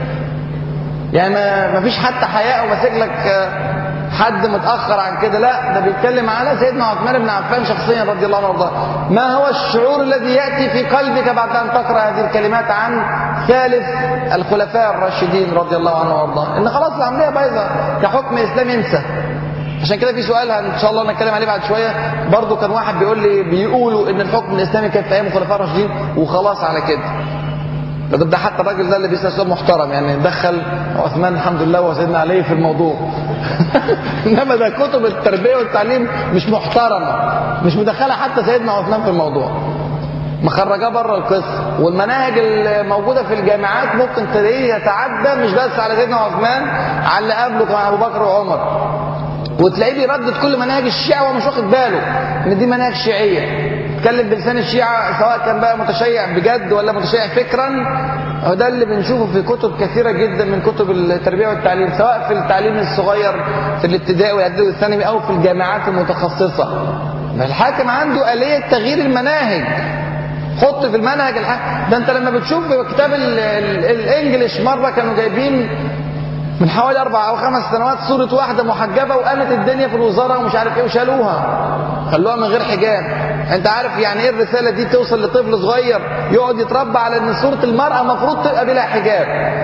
يعني ما فيش حتى حياء وماسك لك حد متاخر عن كده لا ده بيتكلم على سيدنا عثمان بن عفان شخصيا رضي الله عنه وارضاه ما هو الشعور الذي ياتي في قلبك بعد ان تقرا هذه الكلمات عن ثالث الخلفاء الراشدين رضي الله عنه وارضاه ان خلاص العمليه بايظه كحكم اسلامي انسى عشان كده في سؤال ان شاء الله نتكلم عليه بعد شويه برضه كان واحد بيقول لي بيقولوا ان الحكم الاسلامي كان في ايام الخلفاء الراشدين وخلاص على كده ده, ده حتى الراجل ده اللي بيسال سؤال محترم يعني دخل عثمان الحمد لله وسيدنا علي في الموضوع انما ده كتب التربيه والتعليم مش محترمه مش مدخله حتى سيدنا عثمان في الموضوع مخرجاه بره القصه والمناهج الموجوده في الجامعات ممكن تلاقيه يتعدى مش بس على سيدنا عثمان على اللي قبله كمان ابو بكر وعمر وتلاقيه بيردد كل مناهج الشيعة وهو مش واخد باله ان دي مناهج شيعية يتكلم بلسان الشيعة سواء كان بقى متشيع بجد ولا متشيع فكرا هو ده اللي بنشوفه في كتب كثيرة جدا من كتب التربية والتعليم سواء في التعليم الصغير في الابتدائي والاعدادي والثانوي او في الجامعات المتخصصة الحاكم عنده آلية تغيير المناهج حط في المنهج الحاكم ده انت لما بتشوف في كتاب الانجليش مرة كانوا جايبين من حوالي اربع او خمس سنوات صورة واحدة محجبة وقامت الدنيا في الوزارة ومش عارف ايه وشالوها خلوها من غير حجاب انت عارف يعني ايه الرسالة دي توصل لطفل صغير يقعد يتربى على ان صورة المرأة المفروض تبقى بلا حجاب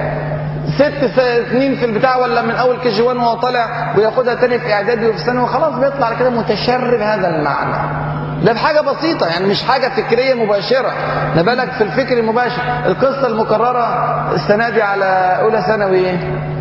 ست سنين في البتاع ولا من اول كي جي 1 وهو طالع وياخدها تاني في اعدادي وفي ثانوي وخلاص بيطلع كده متشرب هذا المعنى ده بحاجة بسيطة يعني مش حاجة فكرية مباشرة ده بالك في الفكر المباشر القصة المكررة السنة دي على أولى ثانوي ايه؟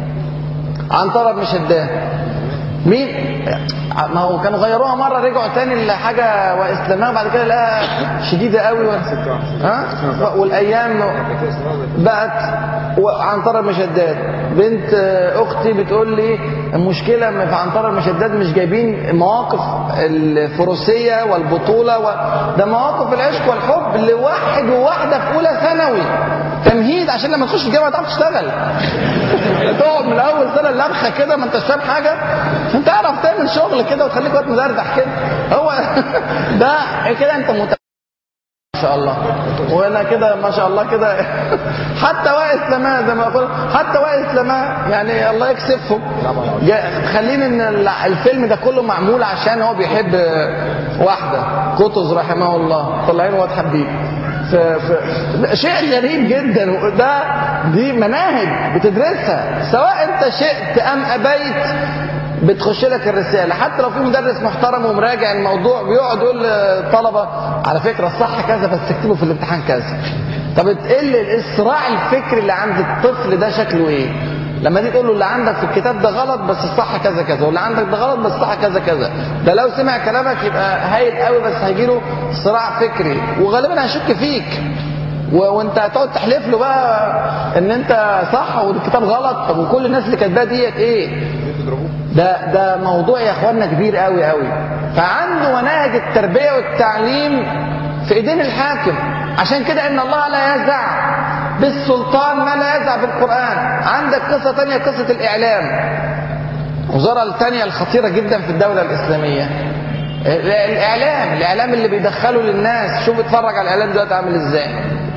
عنترة بن شداد مين ما هو كانوا غيروها مره رجعوا تاني لحاجه واسلامها وبعد كده لقاها شديده قوي و... ها والايام بقت عنترة بن شداد بنت اختي بتقول لي المشكله في عنترة بن شداد مش جايبين مواقف الفروسيه والبطوله و... ده مواقف العشق والحب لواحد وواحده في اولى ثانوي تمهيد عشان لما تخش الجامعه تعرف تشتغل تقعد من اول سنه لبخه كده ما انتش فاهم حاجه عشان تعرف تعمل شغل كده وتخليك وقت مدردح كده هو ده كده انت مت... ما شاء الله وانا كده ما شاء الله كده حتى واقف سماء زي ما اقول حتى واقف سماء يعني الله يكسفهم خليني ان الفيلم ده كله معمول عشان هو بيحب واحده قطز رحمه الله طلعين واد حبيب ف... ف... شيء غريب جدا ده دي مناهج بتدرسها سواء انت شئت ام ابيت بتخش لك الرسالة حتى لو في مدرس محترم ومراجع الموضوع بيقعد يقول للطلبة على فكرة الصح كذا بس تكتبه في الامتحان كذا طب تقل الصراع الفكري اللي عند الطفل ده شكله ايه لما دي تقول له اللي عندك في الكتاب ده غلط بس الصح كذا كذا واللي عندك ده غلط بس الصح كذا كذا ده لو سمع كلامك يبقى هايل قوي بس هيجي له صراع فكري وغالبا هيشك فيك و... وانت هتقعد تحلف له بقى ان انت صح والكتاب غلط طب وكل الناس اللي كاتباه ديت ايه ده ده موضوع يا اخوانا كبير قوي قوي فعنده مناهج التربيه والتعليم في ايدين الحاكم عشان كده ان الله لا يزع بالسلطان ما لا يزع بالقران عندك قصه تانية قصه الاعلام الوزاره الثانيه الخطيره جدا في الدوله الاسلاميه الاعلام الاعلام اللي بيدخله للناس شوف اتفرج على الاعلام دلوقتي عامل ازاي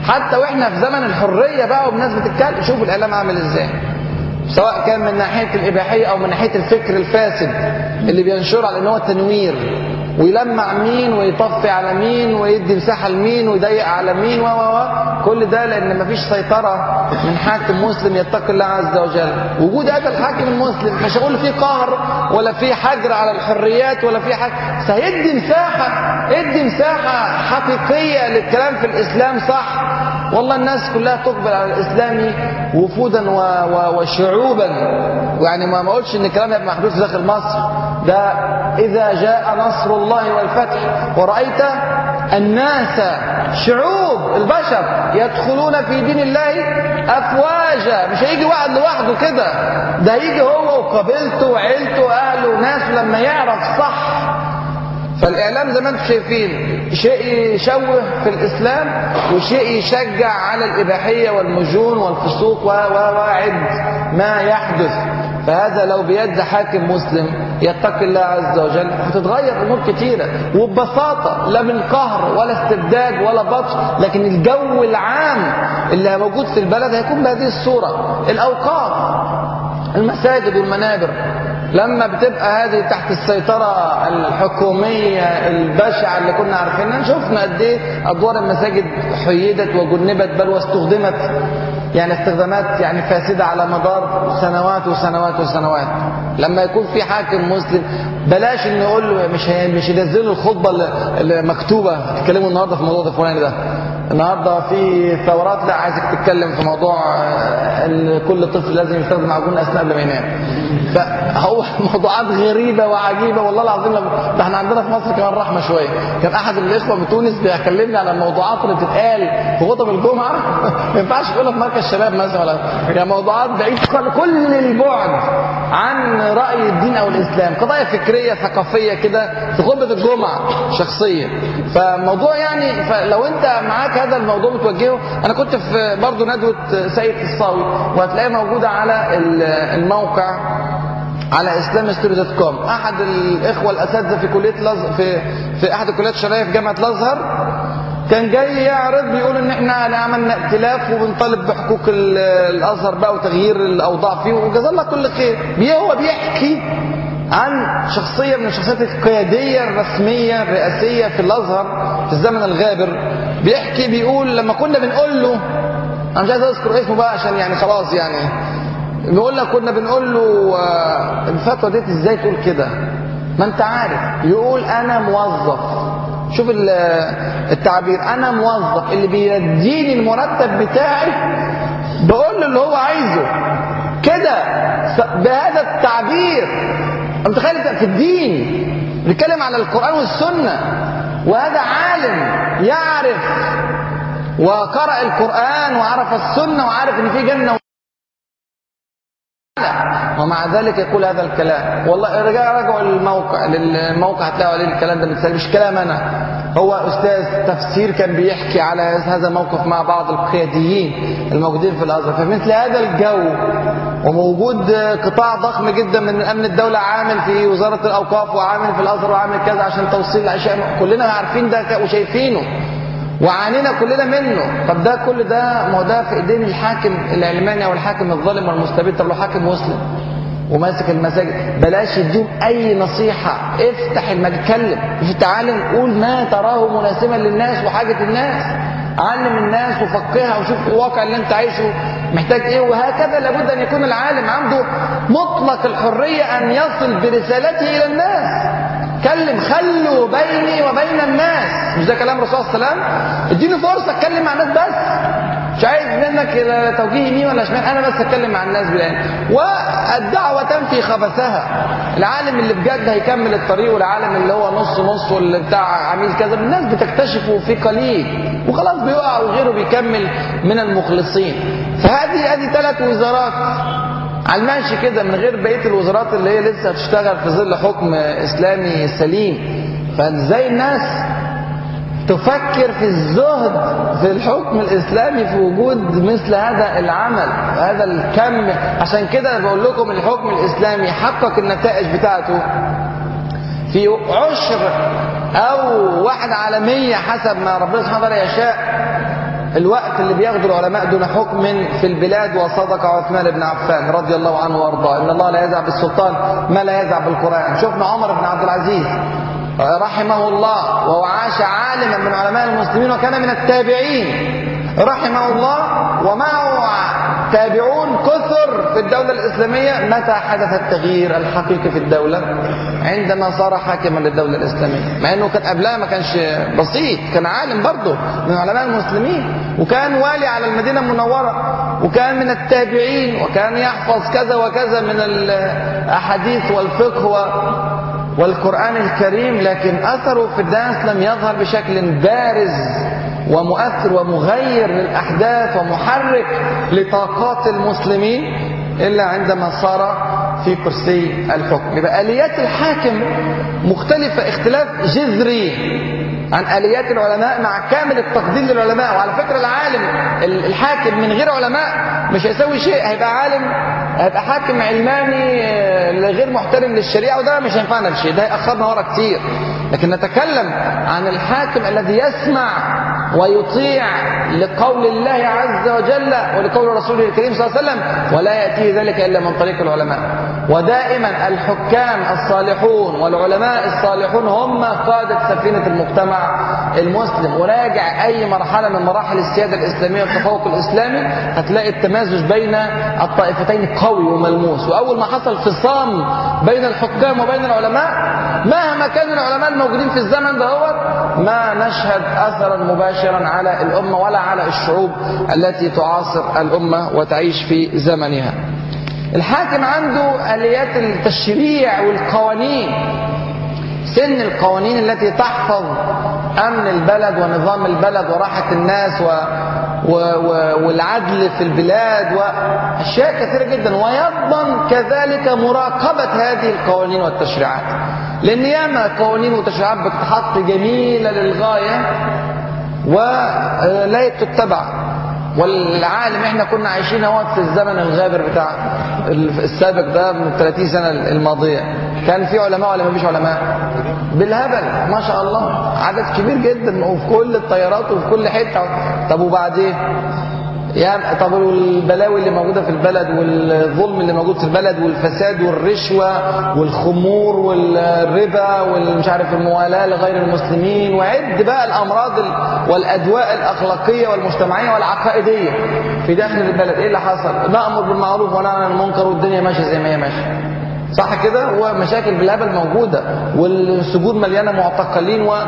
حتى واحنا في زمن الحريه بقى والناس بتتكلم شوفوا الاعلام عامل ازاي سواء كان من ناحيه الاباحيه او من ناحيه الفكر الفاسد اللي بينشر على ان هو تنوير ويلمع مين ويطفي على مين ويدي مساحه لمين ويضيق على مين و و كل ده لان مفيش سيطره من حاكم مسلم يتقي الله عز وجل وجود هذا الحاكم المسلم مش هقول فيه قهر ولا فيه حجر على الحريات ولا فيه حاجه سيدي مساحه ادي مساحه حقيقيه للكلام في الاسلام صح والله الناس كلها تقبل على الاسلام وفودا و... و... وشعوبا يعني ما ما اقولش ان الكلام يبقى محدود في داخل مصر ده اذا جاء نصر الله والفتح ورايت الناس شعوب البشر يدخلون في دين الله افواجا مش هيجي واحد لوحده كده ده هيجي هو وقبيلته وعيلته واهله وناسه لما يعرف صح فالاعلام زي ما انتم شايفين شيء يشوه في الاسلام وشيء يشجع على الاباحيه والمجون والفسوق و وعد ما يحدث فهذا لو بيد حاكم مسلم يتقي الله عز وجل هتتغير امور كتيره وببساطه لا من قهر ولا استبداد ولا بطش لكن الجو العام اللي موجود في البلد هيكون بهذه الصوره الاوقاف المساجد والمنابر لما بتبقى هذه تحت السيطرة الحكومية البشعة اللي كنا عارفينها شفنا قد ايه أدوار المساجد حيدت وجنبت بل واستخدمت يعني استخدامات يعني فاسدة على مدار سنوات وسنوات وسنوات لما يكون في حاكم مسلم بلاش ان نقول له مش هي- مش ينزلوا الخطبة اللي- اللي مكتوبة تتكلموا النهارده في الموضوع الفلاني ده النهارده في ثورات لا عايزك تتكلم في موضوع آه، ان كل طفل لازم يستخدم معجون اسنان قبل ما ينام فهو موضوعات غريبه وعجيبه والله العظيم لما ده احنا عندنا في مصر كمان رحمه شويه كان احد الاخوه بتونس بيكلمني على الموضوعات اللي بتتقال في خطب الجمعه ما ينفعش تقولها في مركز شباب مثلا ولا يعني موضوعات بعيد كل- كل البعد عن راي الدين او الاسلام قضايا فكريه ثقافيه كده في خطبه الجمعه شخصيه فموضوع يعني فلو انت معاك هذا الموضوع متوجهه انا كنت في برضه ندوه سيد الصاوي وهتلاقيها موجوده على ال- الموقع على اسلام ستوري دوت كوم احد الاخوه الاساتذه في كليه لز... في في احد الكليات الشرعيه في جامعه الازهر كان جاي يعرض بيقول ان احنا عملنا ائتلاف وبنطالب بحقوق ال- الازهر بقى وتغيير الاوضاع فيه وجزاه الله كل خير بي- هو بيحكي عن شخصيه من الشخصيات القياديه الرسميه الرئاسيه في الازهر في الزمن الغابر بيحكي بيقول لما كنا بنقول له انا مش عايز اذكر اسمه بقى عشان يعني خلاص يعني بيقول لك كنا بنقول له آه، الفتوى ديت ازاي تقول كده ما انت عارف يقول انا موظف شوف ال- التعبير انا موظف اللي بيديني المرتب بتاعي بقول له اللي هو عايزه كده ف- بهذا التعبير انت متخيل في الدين بيتكلم على القران والسنه وهذا عالم يعرف وقرأ القرآن وعرف السنة وعارف ان في جنة ومع ذلك يقول هذا الكلام والله رجع رجعوا للموقع للموقع هتلاقوا عليه الكلام ده متسال مش كلام انا هو استاذ تفسير كان بيحكي على هذا الموقف مع بعض القياديين الموجودين في الازهر فمثل هذا الجو وموجود قطاع ضخم جدا من امن الدوله عامل في وزاره الاوقاف وعامل في الازهر وعامل كذا عشان توصيل الاشياء كلنا عارفين ده وشايفينه وعانينا كلنا منه طب ده كل ده ما هو ده في ايدين الحاكم العلماني او الحاكم الظالم والمستبد طب لو حاكم مسلم وماسك المساجد بلاش يديهم اي نصيحه افتح المجال اتكلم مش تعالى قول ما تراه مناسبا للناس وحاجه الناس علم الناس وفقهها وشوف الواقع اللي انت عايشه محتاج ايه وهكذا لابد ان يكون العالم عنده مطلق الحريه ان يصل برسالته الى الناس كلم خلوا بيني وبين الناس مش ده كلام الرسول صلى الله عليه وسلم اديني فرصه اتكلم مع الناس بس مش عايز منك توجيه يمين ولا شمال انا بس اتكلم مع الناس بالآن والدعوه تنفي خبثها العالم اللي بجد هيكمل الطريق والعالم اللي هو نص نص واللي بتاع عميل كذا الناس بتكتشفه في قليل وخلاص بيقع وغيره بيكمل من المخلصين فهذه هذه ثلاث وزارات على الماشي كده من غير بقيه الوزارات اللي هي لسه هتشتغل في ظل حكم اسلامي سليم فازاي الناس تفكر في الزهد في الحكم الاسلامي في وجود مثل هذا العمل هذا الكم عشان كده بقول لكم الحكم الاسلامي حقق النتائج بتاعته في عشر او واحد على مية حسب ما ربنا سبحانه وتعالى يشاء الوقت اللي بياخده العلماء دون حكم في البلاد وصدق عثمان بن عفان رضي الله عنه وارضاه ان الله لا يزع بالسلطان ما لا يزع بالقران شفنا عمر بن عبد العزيز رحمه الله وهو عاش عالما من علماء المسلمين وكان من التابعين رحمه الله ومعه تابعون كثر في الدولة الإسلامية متى حدث التغيير الحقيقي في الدولة عندما صار حاكما للدولة الإسلامية مع أنه كان قبلها ما كانش بسيط كان عالم برضه من علماء المسلمين وكان والي على المدينة المنورة وكان من التابعين وكان يحفظ كذا وكذا من الأحاديث والفقه والقرآن الكريم لكن أثره في الناس لم يظهر بشكل بارز ومؤثر ومغير للأحداث ومحرك لطاقات المسلمين إلا عندما صار في كرسي الحكم يبقى آليات الحاكم مختلفة اختلاف جذري عن آليات العلماء مع كامل التقدير للعلماء وعلى فكرة العالم الحاكم من غير علماء مش هيسوي شيء هيبقى عالم هيبقى حاكم علماني غير محترم للشريعة وده مش هينفعنا بشيء ده هيأخرنا ورا كتير لكن نتكلم عن الحاكم الذي يسمع ويطيع لقول الله عز وجل ولقول رسوله الكريم صلى الله عليه وسلم ولا يأتيه ذلك إلا من طريق العلماء ودائما الحكام الصالحون والعلماء الصالحون هم قادة سفينة المجتمع المسلم وراجع أي مرحلة من مراحل السيادة الإسلامية والتفوق الإسلامي هتلاقي التمازج بين الطائفتين قوي وملموس وأول ما حصل خصام بين الحكام وبين العلماء مهما كان العلماء الموجودين في الزمن ده هو ما نشهد أثرا مباشرا على الأمة ولا على الشعوب التي تعاصر الأمة وتعيش في زمنها الحاكم عنده آليات التشريع والقوانين سن القوانين التي تحفظ أمن البلد ونظام البلد وراحة الناس و... و... و... والعدل في البلاد وأشياء كثيرة جدا ويضمن كذلك مراقبة هذه القوانين والتشريعات لأن ياما قوانين وتشريعات بتتحط جميلة للغاية ولا تتبع والعالم احنا كنا عايشين اهوت في الزمن الغابر بتاع السابق ده من 30 سنه الماضيه كان في علماء ولا ما فيش علماء بالهبل ما شاء الله عدد كبير جدا وفي كل الطيارات وفي كل حته طب وبعدين يا طب والبلاوي اللي موجوده في البلد والظلم اللي موجود في البلد والفساد والرشوه والخمور والربا والمش عارف الموالاه لغير المسلمين وعد بقى الامراض والادواء الاخلاقيه والمجتمعيه والعقائديه في داخل البلد ايه اللي حصل؟ نامر بالمعروف وننهى عن المنكر والدنيا ماشيه زي ما هي ماشيه صح كده ومشاكل بالهبل موجوده والسجون مليانه معتقلين و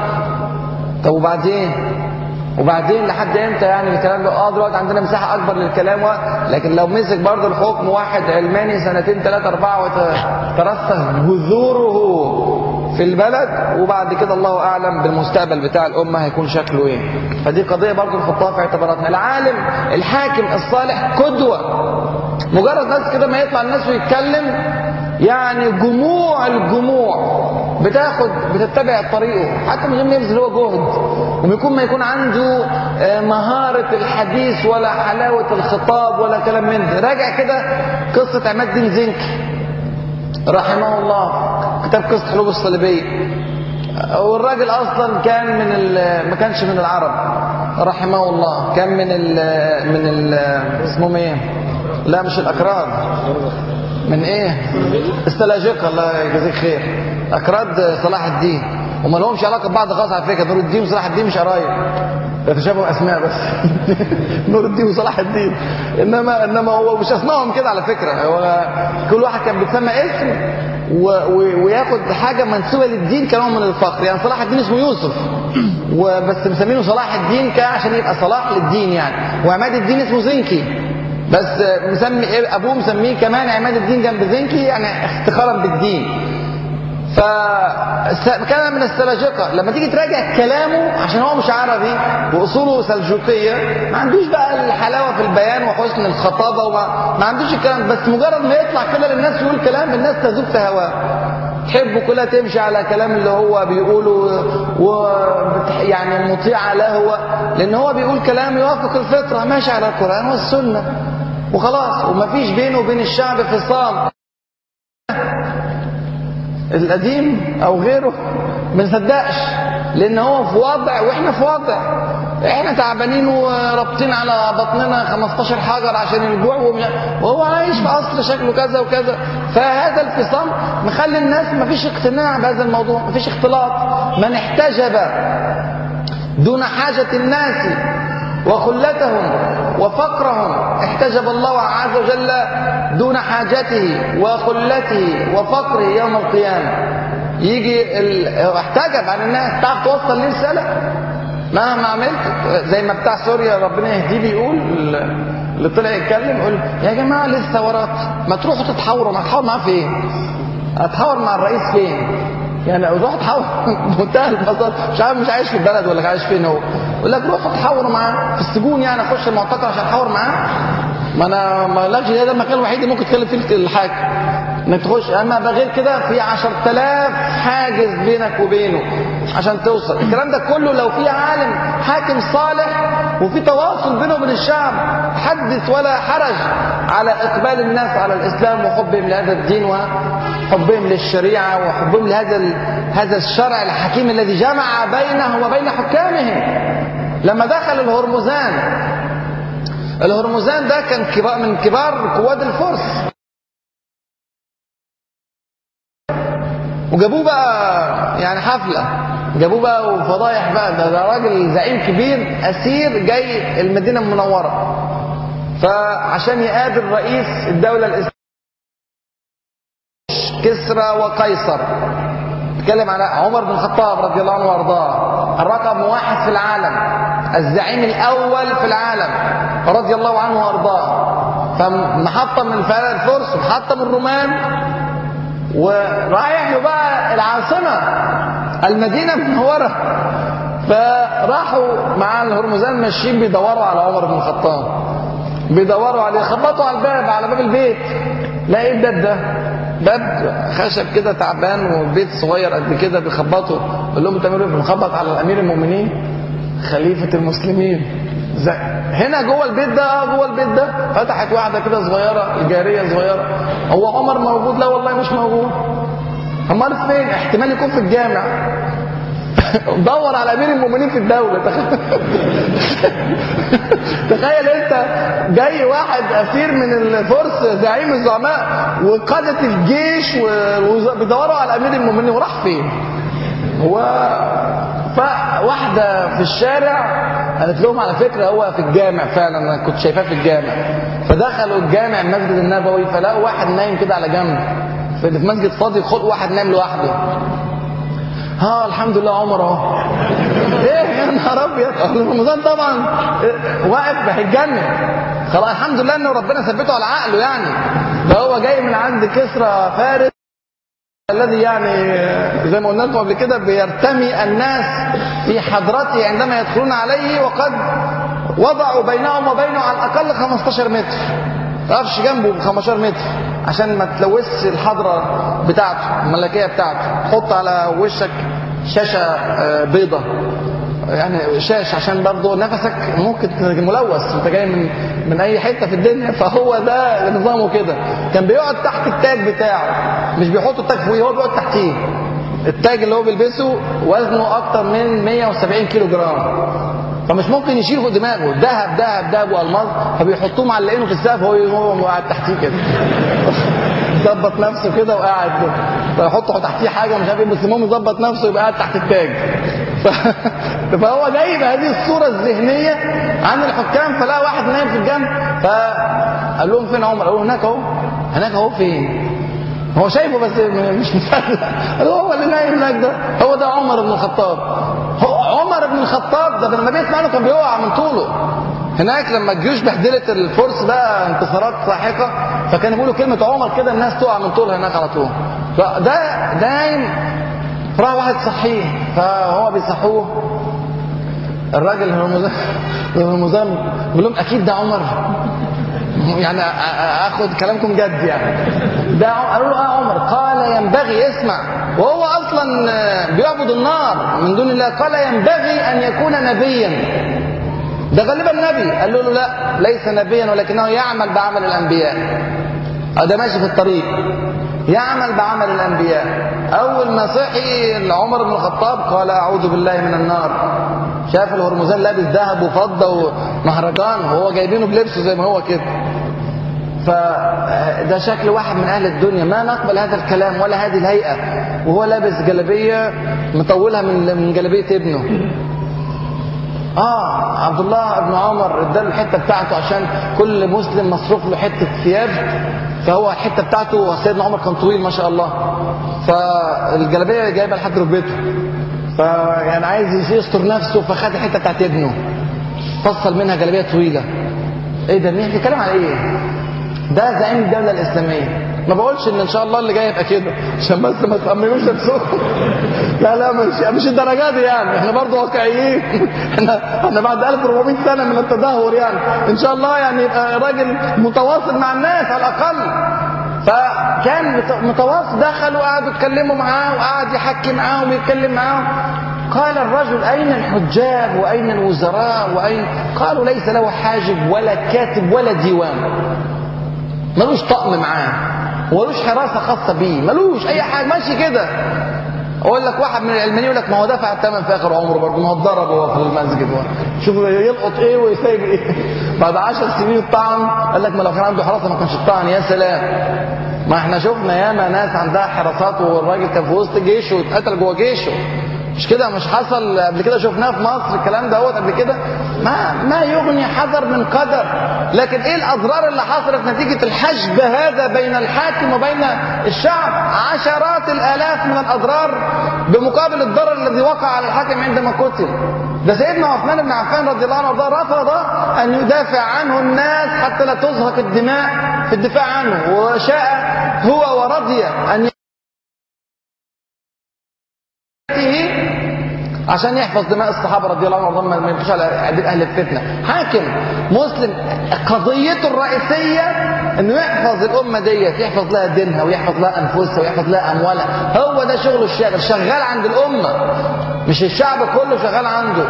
طب وبعدين وبعدين لحد امتى يعني الكلام ده اه دلوقتي عندنا مساحه اكبر للكلام و... لكن لو مسك برضه الحكم واحد علماني سنتين ثلاثه اربعه وترسخ جذوره في البلد وبعد كده الله اعلم بالمستقبل بتاع الامه هيكون شكله ايه فدي قضيه برضه نحطها في اعتباراتنا العالم الحاكم الصالح قدوه مجرد ناس كده ما يطلع الناس ويتكلم يعني جموع الجموع بتاخد بتتبع طريقه حتى من غير ما يبذل هو جهد ويكون ما يكون عنده مهارة الحديث ولا حلاوة الخطاب ولا كلام من ده راجع كده قصة عماد الدين زنكي رحمه الله كتاب قصة حروب الصليبية والراجل اصلا كان من ما كانش من العرب رحمه الله كان من ال من ال اسمهم ايه لا مش الاكراد من ايه السلاجقه الله يجزيك خير اكراد صلاح الدين وما لهمش علاقه ببعض خالص على فكره نور الدين وصلاح الدين مش قرايب يتشابهوا اسماء بس نور الدين وصلاح الدين انما انما هو مش اسمائهم كده على فكره هو كل واحد كان بيتسمى اسم و... و... وياخد حاجه منسوبه للدين كنوع من الفخر يعني صلاح الدين اسمه يوسف وبس مسمينه صلاح الدين كان عشان يبقى صلاح للدين يعني وعماد الدين اسمه زنكي بس مسمي ابوه مسميه كمان عماد الدين جنب زنكي يعني افتخارا بالدين فكان من السلاجقه لما تيجي تراجع كلامه عشان هو مش عربي واصوله سلجوقيه ما عندوش بقى الحلاوه في البيان وحسن الخطابه وما ما عندوش الكلام بس مجرد ما يطلع كده للناس يقول كلام الناس تذوب في هواه تحب كلها تمشي على كلام اللي هو بيقوله و يعني مطيعه له هو لان هو بيقول كلام يوافق الفطره ماشي على القران والسنه وخلاص ومفيش بينه وبين الشعب فصام القديم او غيره ما نصدقش لان هو في وضع واحنا في وضع احنا تعبانين ورابطين على بطننا 15 حجر عشان الجوع وهو عايش في قصر شكله كذا وكذا فهذا الفصام مخلي الناس ما فيش اقتناع بهذا الموضوع ما فيش اختلاط من احتجب دون حاجة الناس وخلتهم وفقرهم احتجب الله عز وجل دون حاجته وخلته وفقره يوم القيامة يجي ال... احتجب عن الناس تعرف توصل ليه رسالة مهما عملت زي ما بتاع سوريا ربنا يهديه بيقول اللي طلع يتكلم يقول يا جماعة لسه ثورات ما تروحوا تتحاوروا ما تحاور معاه فين هتحاور مع الرئيس فين يعني لو روح تحاور بمنتهى البساطه مش عارف مش عايش في البلد ولا عايش فين هو يقول لك روحوا تحاوروا معاه في السجون يعني اخش المعتقل عشان احاور معاه ما انا ما لكش ده المكان الوحيد اللي ممكن تتكلم فيه الحاجه انك تخش اما بغير كده في 10000 حاجز بينك وبينه عشان توصل الكلام ده كله لو في عالم حاكم صالح وفي تواصل بينه وبين الشعب حدث ولا حرج على اقبال الناس على الاسلام وحبهم لهذا الدين وحبهم للشريعه وحبهم لهذا هذا الشرع الحكيم الذي جمع بينه وبين حكامهم لما دخل الهرمزان الهرمزان ده كان كبار من كبار قواد الفرس وجابوه بقى يعني حفلة جابوه بقى وفضايح بقى ده, ده راجل زعيم كبير أسير جاي المدينة المنورة فعشان يقابل رئيس الدولة الإسلامية كسرى وقيصر بيتكلم على عمر بن الخطاب رضي الله عنه وارضاه الرقم واحد في العالم الزعيم الاول في العالم رضي الله عنه وارضاه فمحطه من الفرس ومحطه من الرومان ورايح له بقى العاصمه المدينه المنوره فراحوا مع الهرمزان ماشيين بيدوروا على عمر بن الخطاب بيدوروا عليه خبطوا على الباب على باب البيت لا ايه الباب ده باب خشب كده تعبان وبيت صغير قد كده بيخبطوا قال لهم بتعملوا ايه بنخبط على امير المؤمنين خليفه المسلمين زي هنا جوه البيت ده جوه البيت ده فتحت واحده كده صغيره جاريه صغيره هو عمر موجود لا والله مش موجود امال فين احتمال يكون في الجامع دور على امير المؤمنين في الدوله تخيل تخيل انت جاي واحد اسير من الفرس زعيم الزعماء وقاده الجيش وبيدوروا على امير المؤمنين وراح فين هو فواحده في الشارع قالت لهم على فكره هو في الجامع فعلا انا كنت شايفاه في الجامع فدخلوا الجامع المسجد النبوي فلقوا واحد نايم كده على جنب في مسجد فاضي خد واحد نايم لوحده ها الحمد لله عمر اهو ايه يا نهار ابيض رمضان طبعا واقف هيتجنن خلاص الحمد لله انه ربنا ثبته على عقله يعني ده هو جاي من عند كسرى فارس الذي يعني زي ما قلنا لكم قبل كده بيرتمي الناس في حضرته عندما يدخلون عليه وقد وضعوا بينهم وبينه على الاقل 15 متر تعرفش جنبه ب 15 متر عشان ما تلوثش الحضره بتاعته الملكيه بتاعته حط على وشك شاشه بيضه يعني شاش عشان برضه نفسك ممكن ملوث انت جاي من من اي حته في الدنيا فهو ده نظامه كده كان بيقعد تحت التاج بتاعه مش بيحط التاج فوقيه هو بيقعد تحتيه التاج اللي هو بيلبسه وزنه اكتر من 170 كيلو جرام فمش ممكن يشيل فوق دماغه ذهب ذهب ذهب والماظ فبيحطوه معلقينه في السقف هو هو قاعد تحتيه كده ظبط نفسه كده وقاعد كده فيحطوا تحتيه حاجه مش عارف ايه بس المهم يظبط نفسه يبقى قاعد تحت التاج ف... فهو جاي بهذه الصوره الذهنيه عن الحكام فلقى واحد نايم في الجنب فقال لهم فين عمر؟ قالوا هناك اهو هناك اهو فين؟ هو شايفه بس مش مصدق قال هو اللي نايم هناك ده هو ده عمر بن الخطاب هو عمر بن الخطاب ده لما بيسمع له كان بيقع من طوله هناك لما الجيوش بهدلت الفرس بقى انتصارات ساحقه فكانوا بيقولوا كلمه عمر كده الناس تقع من طولها هناك على طول فده ده نايم راح واحد صحيه فهو بيصحوه الراجل الهرمزان الهرمزان بيقول لهم اكيد ده عمر يعني اخد كلامكم جد يعني ده قالوا له اه عمر قال ينبغي اسمع وهو اصلا بيعبد النار من دون الله قال ينبغي ان يكون نبيا ده غالبا نبي قال له لا ليس نبيا ولكنه يعمل بعمل الانبياء ده ماشي في الطريق يعمل بعمل الانبياء اول ما صحي عمر بن الخطاب قال اعوذ بالله من النار شاف الهرمزان لابس ذهب وفضه ومهرجان وهو جايبينه بلبسه زي ما هو كده فده شكل واحد من اهل الدنيا ما نقبل هذا الكلام ولا هذه الهيئه وهو لابس جلابيه مطولها من من جلابيه ابنه اه عبد الله بن عمر اداله الحته بتاعته عشان كل مسلم مصروف له حته ثياب فهو الحته بتاعته سيدنا عمر كان طويل ما شاء الله فالجلابيه جايبه لحد ركبته فيعني عايز يستر نفسه فخد الحته بتاعت ابنه فصل منها جلابيه طويله ايه ده مين بيتكلم على ايه ده زعيم الدوله الاسلاميه ما بقولش ان ان شاء الله اللي جاي يبقى كده عشان بس ما تأمنوش نفسكم لا لا مش مش الدرجات دي يعني احنا برضه واقعيين احنا احنا بعد 1400 سنه من التدهور يعني ان شاء الله يعني يبقى راجل متواصل مع الناس على الاقل فكان متواصل دخلوا وقعدوا يتكلموا معاه وقعد يحكي معاهم ويتكلم معاهم قال الرجل أين الحجاب وأين الوزراء وأين قالوا ليس له حاجب ولا كاتب ولا ديوان ملوش طقم معاه ولوش حراسة خاصة بيه ملوش أي حاجة ماشي كده أقول لك واحد من العلمانيين يقول لك ما هو دفع الثمن في آخر عمره برضه ما هو اتضرب هو في المسجد شوف يلقط إيه ويسيب إيه بعد 10 سنين الطعن قال لك ما لو كان عنده حراسة ما كانش الطعن يا سلام ما احنا شفنا ياما ناس عندها حراسات والراجل كان في وسط جيشه واتقتل جوه جيشه مش كده مش حصل قبل كده شفناه في مصر الكلام دوت قبل كده ما ما يغني حذر من قدر لكن ايه الاضرار اللي حصلت نتيجه الحشد هذا بين الحاكم وبين الشعب عشرات الالاف من الاضرار بمقابل الضرر الذي وقع على الحاكم عندما قتل ده سيدنا عثمان بن عفان رضي الله عنه وارضاه رفض ان يدافع عنه الناس حتى لا تزهق الدماء في الدفاع عنه وشاء هو ورضي ان عشان يحفظ دماء الصحابه رضي الله عنهم ما يبقاش على اهل الفتنه حاكم مسلم قضيته الرئيسيه انه يحفظ الامه ديت يحفظ لها دينها ويحفظ لها انفسها ويحفظ لها اموالها هو ده شغله الشاغل شغال عند الامه مش الشعب كله شغال عنده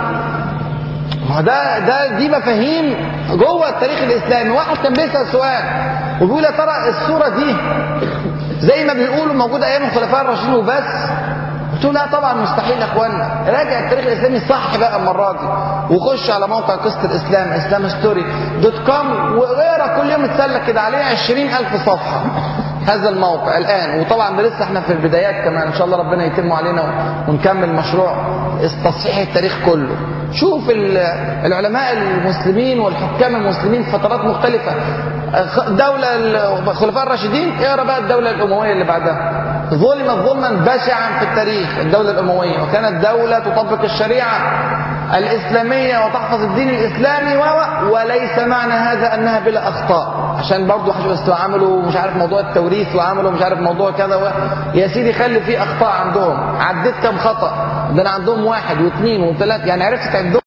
ما ده ده دي مفاهيم جوه التاريخ الاسلامي واحد كان بيسال سؤال وبيقول يا ترى الصوره دي زي ما بيقولوا موجوده ايام الخلفاء الراشدين وبس قلت له لا طبعا مستحيل يا اخوانا راجع التاريخ الاسلامي صح بقى المره دي وخش على موقع قصه الاسلام اسلام ستوري دوت كوم واقرا كل يوم اتسلك كده عليه 20000 صفحه هذا الموقع الان وطبعا ده لسه احنا في البدايات كمان ان شاء الله ربنا يتم علينا ونكمل مشروع تصحيح التاريخ كله شوف العلماء المسلمين والحكام المسلمين في فترات مختلفه دولة الخلفاء الراشدين اقرا بقى الدولة الأموية اللي بعدها ظلمت ظلما بشعا في التاريخ الدولة الأموية وكانت دولة تطبق الشريعة الإسلامية وتحفظ الدين الإسلامي و وليس معنى هذا أنها بلا أخطاء عشان برضه حاجة بس عملوا مش عارف موضوع التوريث وعملوا مش عارف موضوع كذا و... يا سيدي خلي فيه أخطاء عندهم عديت كم خطأ ده أنا عندهم واحد واثنين وثلاثة يعني عرفت تعدهم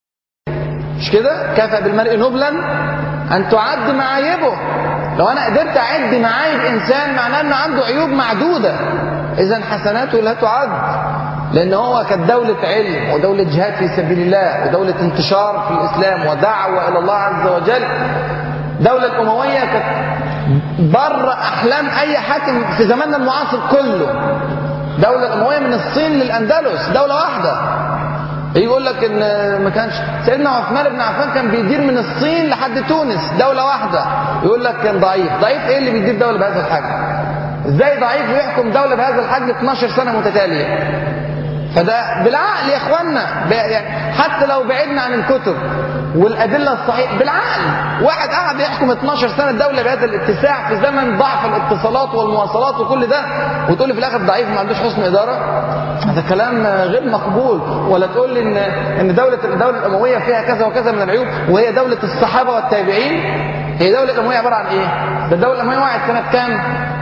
مش كده كفى بالمرء نبلا أن تعد معايبه لو أنا قدرت أعد معايب إنسان معناه أنه عنده عيوب معدودة إذا حسناته لا تعد لأن هو كانت دولة علم ودولة جهاد في سبيل الله ودولة انتشار في الإسلام ودعوة إلى الله عز وجل دولة الأموية كانت بر أحلام أي حاكم في زماننا المعاصر كله دولة الأموية من الصين للأندلس دولة واحدة يقول لك ان ما كانش سيدنا عثمان بن عفان كان بيدير من الصين لحد تونس دوله واحده يقول لك كان ضعيف ضعيف ايه اللي بيدير دوله بهذا الحجم ازاي ضعيف ويحكم دوله بهذا الحجم 12 سنه متتاليه فده بالعقل يا اخوانا يعني حتى لو بعدنا عن الكتب والادله الصحيحه بالعقل واحد قاعد يحكم 12 سنه دوله بهذا الاتساع في زمن ضعف الاتصالات والمواصلات وكل ده وتقول لي في الاخر ضعيف ما عندوش حسن اداره هذا كلام غير مقبول ولا تقول لي ان ان دوله الدوله الامويه فيها كذا وكذا من العيوب وهي دوله الصحابه والتابعين هي دوله الامويه عباره عن ايه؟ ده الدوله الامويه وقعت سنه كام؟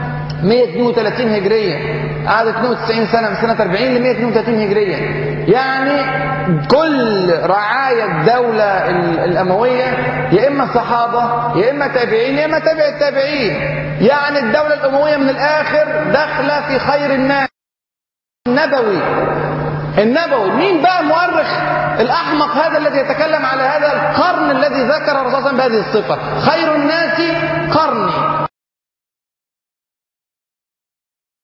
132 هجريه قعدت 92 سنه من سنه 40 ل 132 هجريه يعني كل رعايا الدوله الامويه يا اما صحابه يا اما تابعين يا اما تابع التابعين يعني الدوله الامويه من الاخر داخله في خير الناس النبوي النبوي مين بقى مؤرخ الأحمق هذا الذي يتكلم على هذا القرن الذي ذكر الرسول صلى الله عليه وسلم بهذه الصفة خير الناس قرني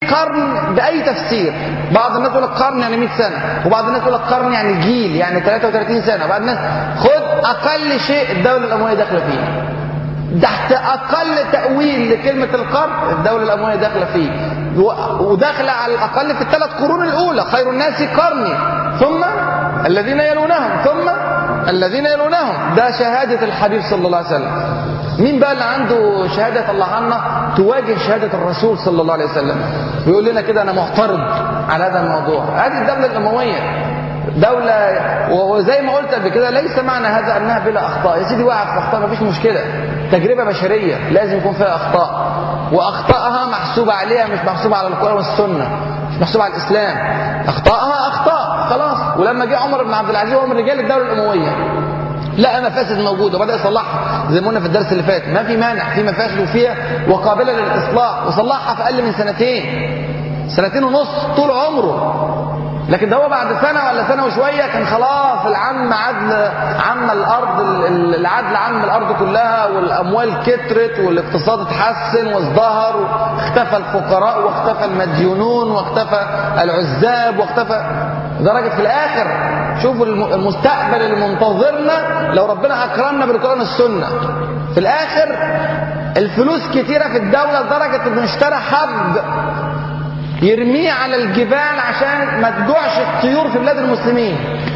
قرن باي تفسير بعض الناس يقول لك قرن يعني 100 سنه وبعض الناس يقول لك قرن يعني جيل يعني 33 سنه وبعض الناس خد اقل شيء الدوله الامويه داخله فيه تحت اقل تاويل لكلمه القرن الدوله الامويه داخله فيه وداخله على الاقل في الثلاث قرون الاولى خير الناس قرني ثم الذين يلونهم ثم الذين يلونهم ده شهاده الحبيب صلى الله عليه وسلم مين بقى اللي عنده شهاده الله عنا تواجه شهاده الرسول صلى الله عليه وسلم بيقول لنا كده انا معترض على هذا الموضوع هذه الدوله الامويه دولة وزي ما قلت قبل كده ليس معنى هذا انها بلا اخطاء يا سيدي وقعت في اخطاء مفيش مشكله تجربه بشريه لازم يكون فيها اخطاء واخطائها محسوبه عليها مش محسوبه على القران والسنه مش محسوبه على الاسلام اخطائها اخطاء خلاص ولما جه عمر بن عبد العزيز وهو من رجال الدوله الامويه لقى مفاسد موجوده وبدا يصلحها زي ما قلنا في الدرس اللي فات ما في مانع في مفاسد وفيها وقابله للاصلاح وصلحها في اقل من سنتين سنتين ونص طول عمره لكن ده هو بعد سنة ولا سنة وشوية كان خلاص العم عدل عم الأرض العدل عم الأرض كلها والأموال كترت والاقتصاد اتحسن وازدهر واختفى الفقراء واختفى المديونون واختفى العزاب واختفى لدرجة في الآخر شوفوا المستقبل اللي منتظرنا لو ربنا أكرمنا بالقرآن والسنة في الآخر الفلوس كتيرة في الدولة لدرجة إنه اشترى حب يرميه على الجبال عشان ما تجوعش الطيور في بلاد المسلمين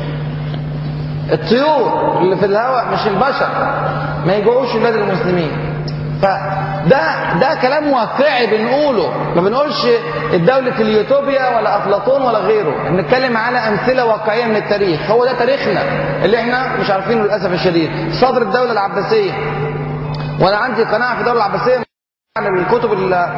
الطيور اللي في الهواء مش البشر ما يجوعوش في بلاد المسلمين فده ده كلام واقعي بنقوله ما بنقولش الدولة اليوتوبيا ولا أفلاطون ولا غيره بنتكلم على أمثلة واقعية من التاريخ هو ده تاريخنا اللي احنا مش عارفينه للأسف الشديد صدر الدولة العباسية وأنا عندي قناعة في الدولة العباسية من الكتب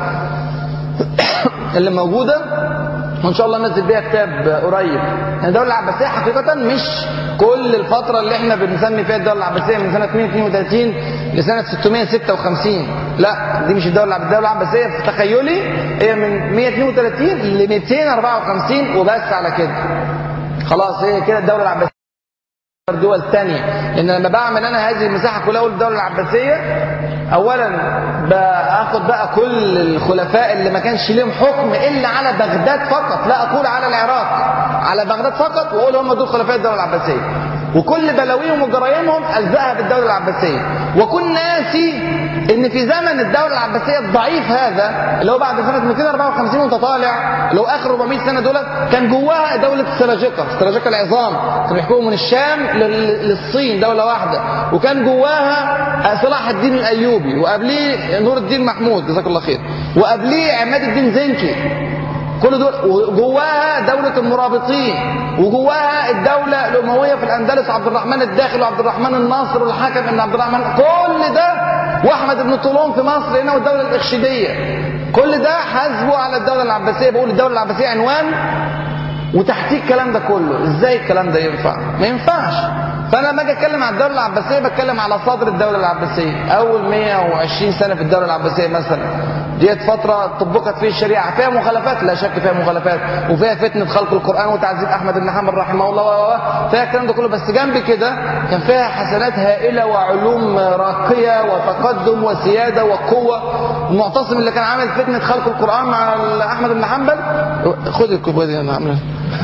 اللي موجودة وان شاء الله ننزل بيها كتاب قريب يعني الدوله العباسيه حقيقه مش كل الفتره اللي احنا بنسمي فيها الدوله العباسيه من سنه 132 لسنه 656 لا دي مش الدوله العباسيه الدوله العباسيه في تخيلي هي من 132 ل 254 وبس على كده خلاص هي كده الدوله العباسيه دول تانية لان لما بعمل انا هذه المساحه كلها اقول الدوله العباسيه اولا باخد بقى كل الخلفاء اللي ما كانش ليهم حكم الا على بغداد فقط لا اقول على العراق على بغداد فقط واقول هم دول خلفاء الدوله العباسيه وكل بلاويهم وجرايمهم الزقها بالدوله العباسيه وكن ناسي ان في زمن الدوله العباسيه الضعيف هذا اللي هو بعد سنه 254 وانت طالع اللي هو اخر 400 سنه دول كان جواها دوله السلاجقه السلاجقه العظام كانوا بيحكموا من الشام للصين دوله واحده وكان جواها صلاح الدين الايوبي وقبليه نور الدين محمود جزاك الله خير وقبليه عماد الدين زنكي كل دول وجواها دولة المرابطين وجواها الدولة الأموية في الأندلس عبد الرحمن الداخل وعبد الرحمن الناصر والحكم ابن عبد الرحمن كل ده وأحمد بن طولون في مصر هنا والدولة الإخشيدية كل ده حاسبه على الدولة العباسية بقول الدولة العباسية عنوان وتحتيه الكلام ده كله ازاي الكلام ده ينفع ما ينفعش فانا لما اجي اتكلم عن الدوله العباسيه بتكلم على صدر الدوله العباسيه اول 120 سنه في الدوله العباسيه مثلا ديت فتره طبقت فيه الشريعه فيها مخالفات لا شك فيها مخالفات وفيها فتنه خلق القران وتعذيب احمد بن حنبل رحمه الله فيها الكلام ده كله بس جنب كده كان فيها حسنات هائله وعلوم راقيه وتقدم وسياده وقوه المعتصم اللي كان عامل فتنه خلق القران مع احمد بن حنبل خد الكوبايه دي انا عاملها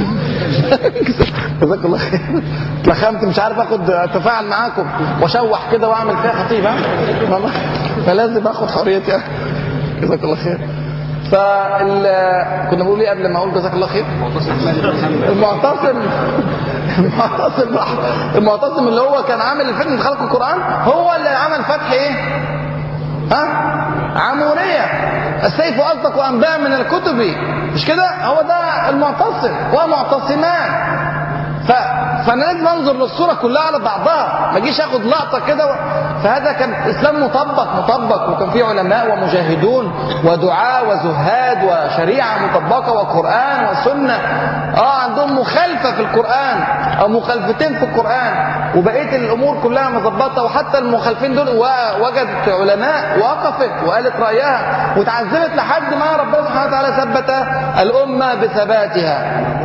جزاك الله خير اتلخمت مش عارف اخد اتفاعل معاكم واشوح كده واعمل فيها خطيب ها فلازم اخد حريتي جزاك الله خير فال كنا بنقول ايه قبل ما اقول جزاك الله خير المعتصم المعتصم المعتصم اللي هو كان عامل الفتنه خلق القران هو اللي عمل فتح ايه ها عموريه السيف اصدق وانباء من الكتب مش كده هو ده المعتصم ومعتصمان ف... فانا لازم انظر للصوره كلها على بعضها ما اجيش اخد لقطه كده و... فهذا كان اسلام مطبق مطبق وكان فيه علماء ومجاهدون ودعاء وزهاد وشريعه مطبقه وقران وسنه اه عندهم مخالفه في القران او مخالفتين في القران وبقيه الامور كلها مظبطه وحتى المخالفين دول وجدت علماء وقفت وقالت رايها وتعذبت لحد ما ربنا سبحانه وتعالى ثبت الامه بثباتها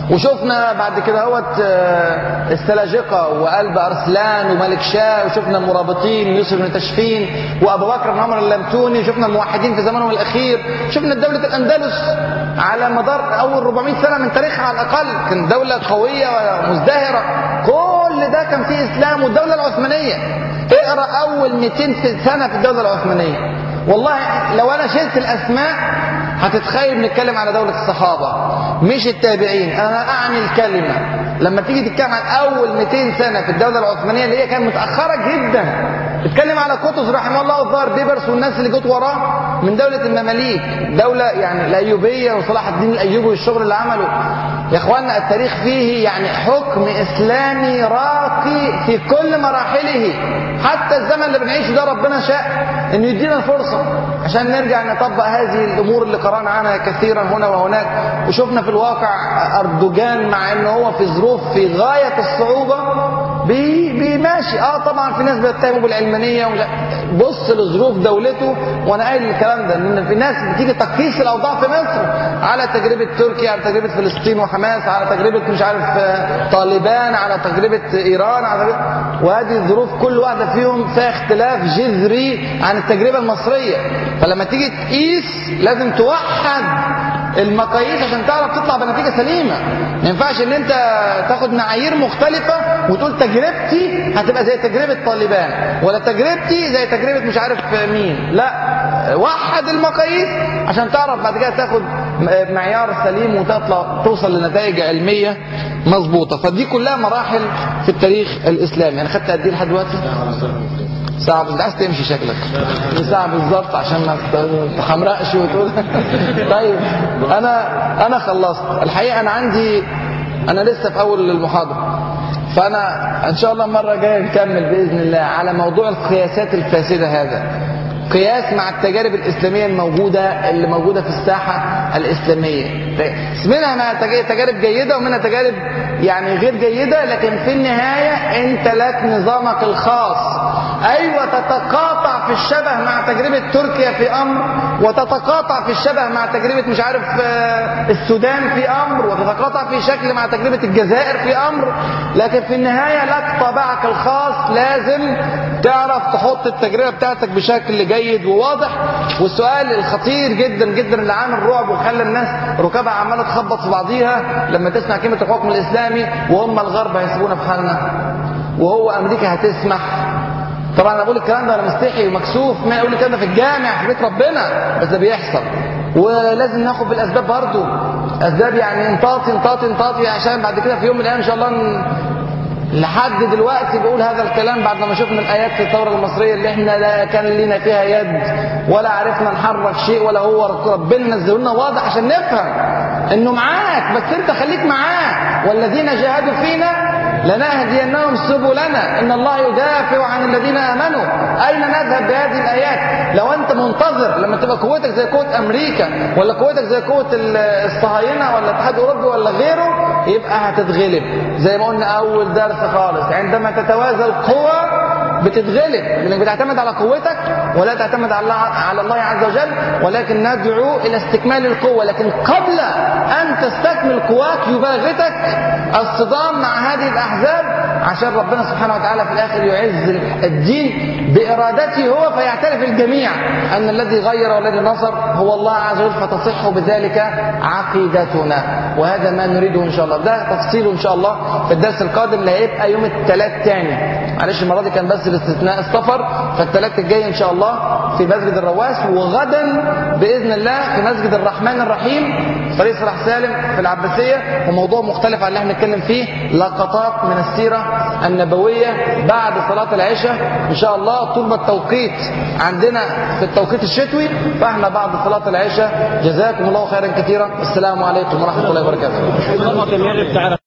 وشفنا بعد كده هوت آه، السلاجقة وقلب أرسلان وملك شاه وشفنا المرابطين ويوسف بن تشفين وأبو بكر بن عمر اللمتوني وشفنا الموحدين في زمانهم الأخير شفنا دولة الأندلس على مدار أول 400 سنة من تاريخها على الأقل كانت دولة قوية ومزدهرة كل ده كان فيه إسلام والدولة العثمانية اقرأ أول 200 سنة في الدولة العثمانية والله لو أنا شلت الأسماء هتتخيل بنتكلم على دولة الصحابة مش التابعين أنا أعني الكلمة لما تيجي تتكلم عن أول 200 سنة في الدولة العثمانية اللي هي كانت متأخرة جدا اتكلم على قطز رحمه الله والظاهر بيبرس والناس اللي جت وراه من دولة المماليك دولة يعني الأيوبية وصلاح الدين الأيوبي والشغل اللي عمله يا اخوانا التاريخ فيه يعني حكم إسلامي راقي في كل مراحله حتى الزمن اللي بنعيشه ده ربنا شاء انه يدينا الفرصة عشان نرجع نطبق هذه الامور اللي قرانا عنها كثيرا هنا وهناك وشفنا في الواقع اردوغان مع انه هو في ظروف في غاية الصعوبة بي بي ماشي اه طبعا في ناس بيتهموا بالعلمانية ولا بص لظروف دولته وانا قايل الكلام ده ان في ناس بتيجي تقيس الاوضاع في مصر على تجربة تركيا على تجربة فلسطين وحماس على تجربة مش عارف آه، طالبان على تجربة ايران على تجربة وهذه الظروف كل واحدة فيهم فيها اختلاف جذري عن التجربة المصرية فلما تيجي تقيس لازم توحد المقاييس عشان تعرف تطلع بنتيجة سليمة ما ينفعش ان انت تاخد معايير مختلفة وتقول تجربتي هتبقى زي تجربة طالبان ولا تجربتي زي تجربة مش عارف مين لا وحد المقاييس عشان تعرف بعد كده تاخد معيار سليم وتطلع توصل لنتائج علمية مظبوطة فدي كلها مراحل في التاريخ الإسلامي أنا خدت قد ايه لحد دلوقتي؟ ساعة انت عايز تمشي شكلك ساعة بالظبط عشان ما تحمرقش وتقول طيب انا انا خلصت الحقيقة انا عندي انا لسه في اول المحاضرة فانا ان شاء الله المرة الجاية نكمل باذن الله على موضوع القياسات الفاسدة هذا قياس مع التجارب الإسلامية الموجودة اللي موجودة في الساحة الإسلامية منها تجارب جيدة ومنها تجارب يعني غير جيدة لكن في النهاية انت لك نظامك الخاص ايوه تتقاطع في الشبه مع تجربة تركيا في امر وتتقاطع في الشبه مع تجربة مش عارف آه، السودان في امر وتتقاطع في شكل مع تجربة الجزائر في امر لكن في النهاية لك طابعك الخاص لازم تعرف تحط التجربة بتاعتك بشكل جيد وواضح والسؤال الخطير جدا جدا اللي عامل رعب وخلى الناس ركابها عمالة تخبط في بعضيها لما تسمع كلمة الحكم الإسلامي وهم الغرب هيسيبونا في حالنا وهو أمريكا هتسمح طبعا انا بقول الكلام ده انا مستحي ومكسوف ما اقول الكلام ده في الجامع في بيت ربنا بس ده بيحصل ولازم ناخد بالاسباب برضه اسباب يعني انطاطي انطاطي انطاطي عشان بعد كده في يوم من الايام ان شاء الله ن... لحد دلوقتي بقول هذا الكلام بعد ما شفنا الايات في الثوره المصريه اللي احنا لا كان لنا فيها يد ولا عرفنا نحرك شيء ولا هو ربنا نزل لنا واضح عشان نفهم انه معاك بس انت خليك معاه والذين جاهدوا فينا لنهدينهم سبلنا إن الله يدافع عن الذين آمنوا أين نذهب بهذه الآيات لو أنت منتظر لما تبقى قوتك زي قوة أمريكا ولا قوتك زي قوة الصهاينة ولا الاتحاد الأوروبي ولا غيره يبقى هتتغلب زي ما قلنا أول درس خالص عندما تتوازى القوى بتتغلب لانك بتعتمد على قوتك ولا تعتمد على الله على الله عز وجل ولكن ندعو الى استكمال القوه لكن قبل ان تستكمل قواك يباغتك الصدام مع هذه الاحزاب عشان ربنا سبحانه وتعالى في الاخر يعز الدين بارادته هو فيعترف الجميع ان الذي غير والذي نصر هو الله عز وجل فتصح بذلك عقيدتنا وهذا ما نريده ان شاء الله ده تفصيله ان شاء الله في الدرس القادم اللي هيبقى يوم الثلاث تاني معلش المره دي كان بس باستثناء السفر فالثلاث الجاي ان شاء الله في مسجد الرواس وغدا باذن الله في مسجد الرحمن الرحيم طريق صلاح سالم في العباسيه وموضوع مختلف عن اللي احنا بنتكلم فيه لقطات من السيره النبويه بعد صلاه العشاء ان شاء الله طول ما التوقيت عندنا في التوقيت الشتوي فاحنا بعد صلاه العشاء جزاكم الله خيرا كثيرا السلام عليكم ورحمه الله وبركاته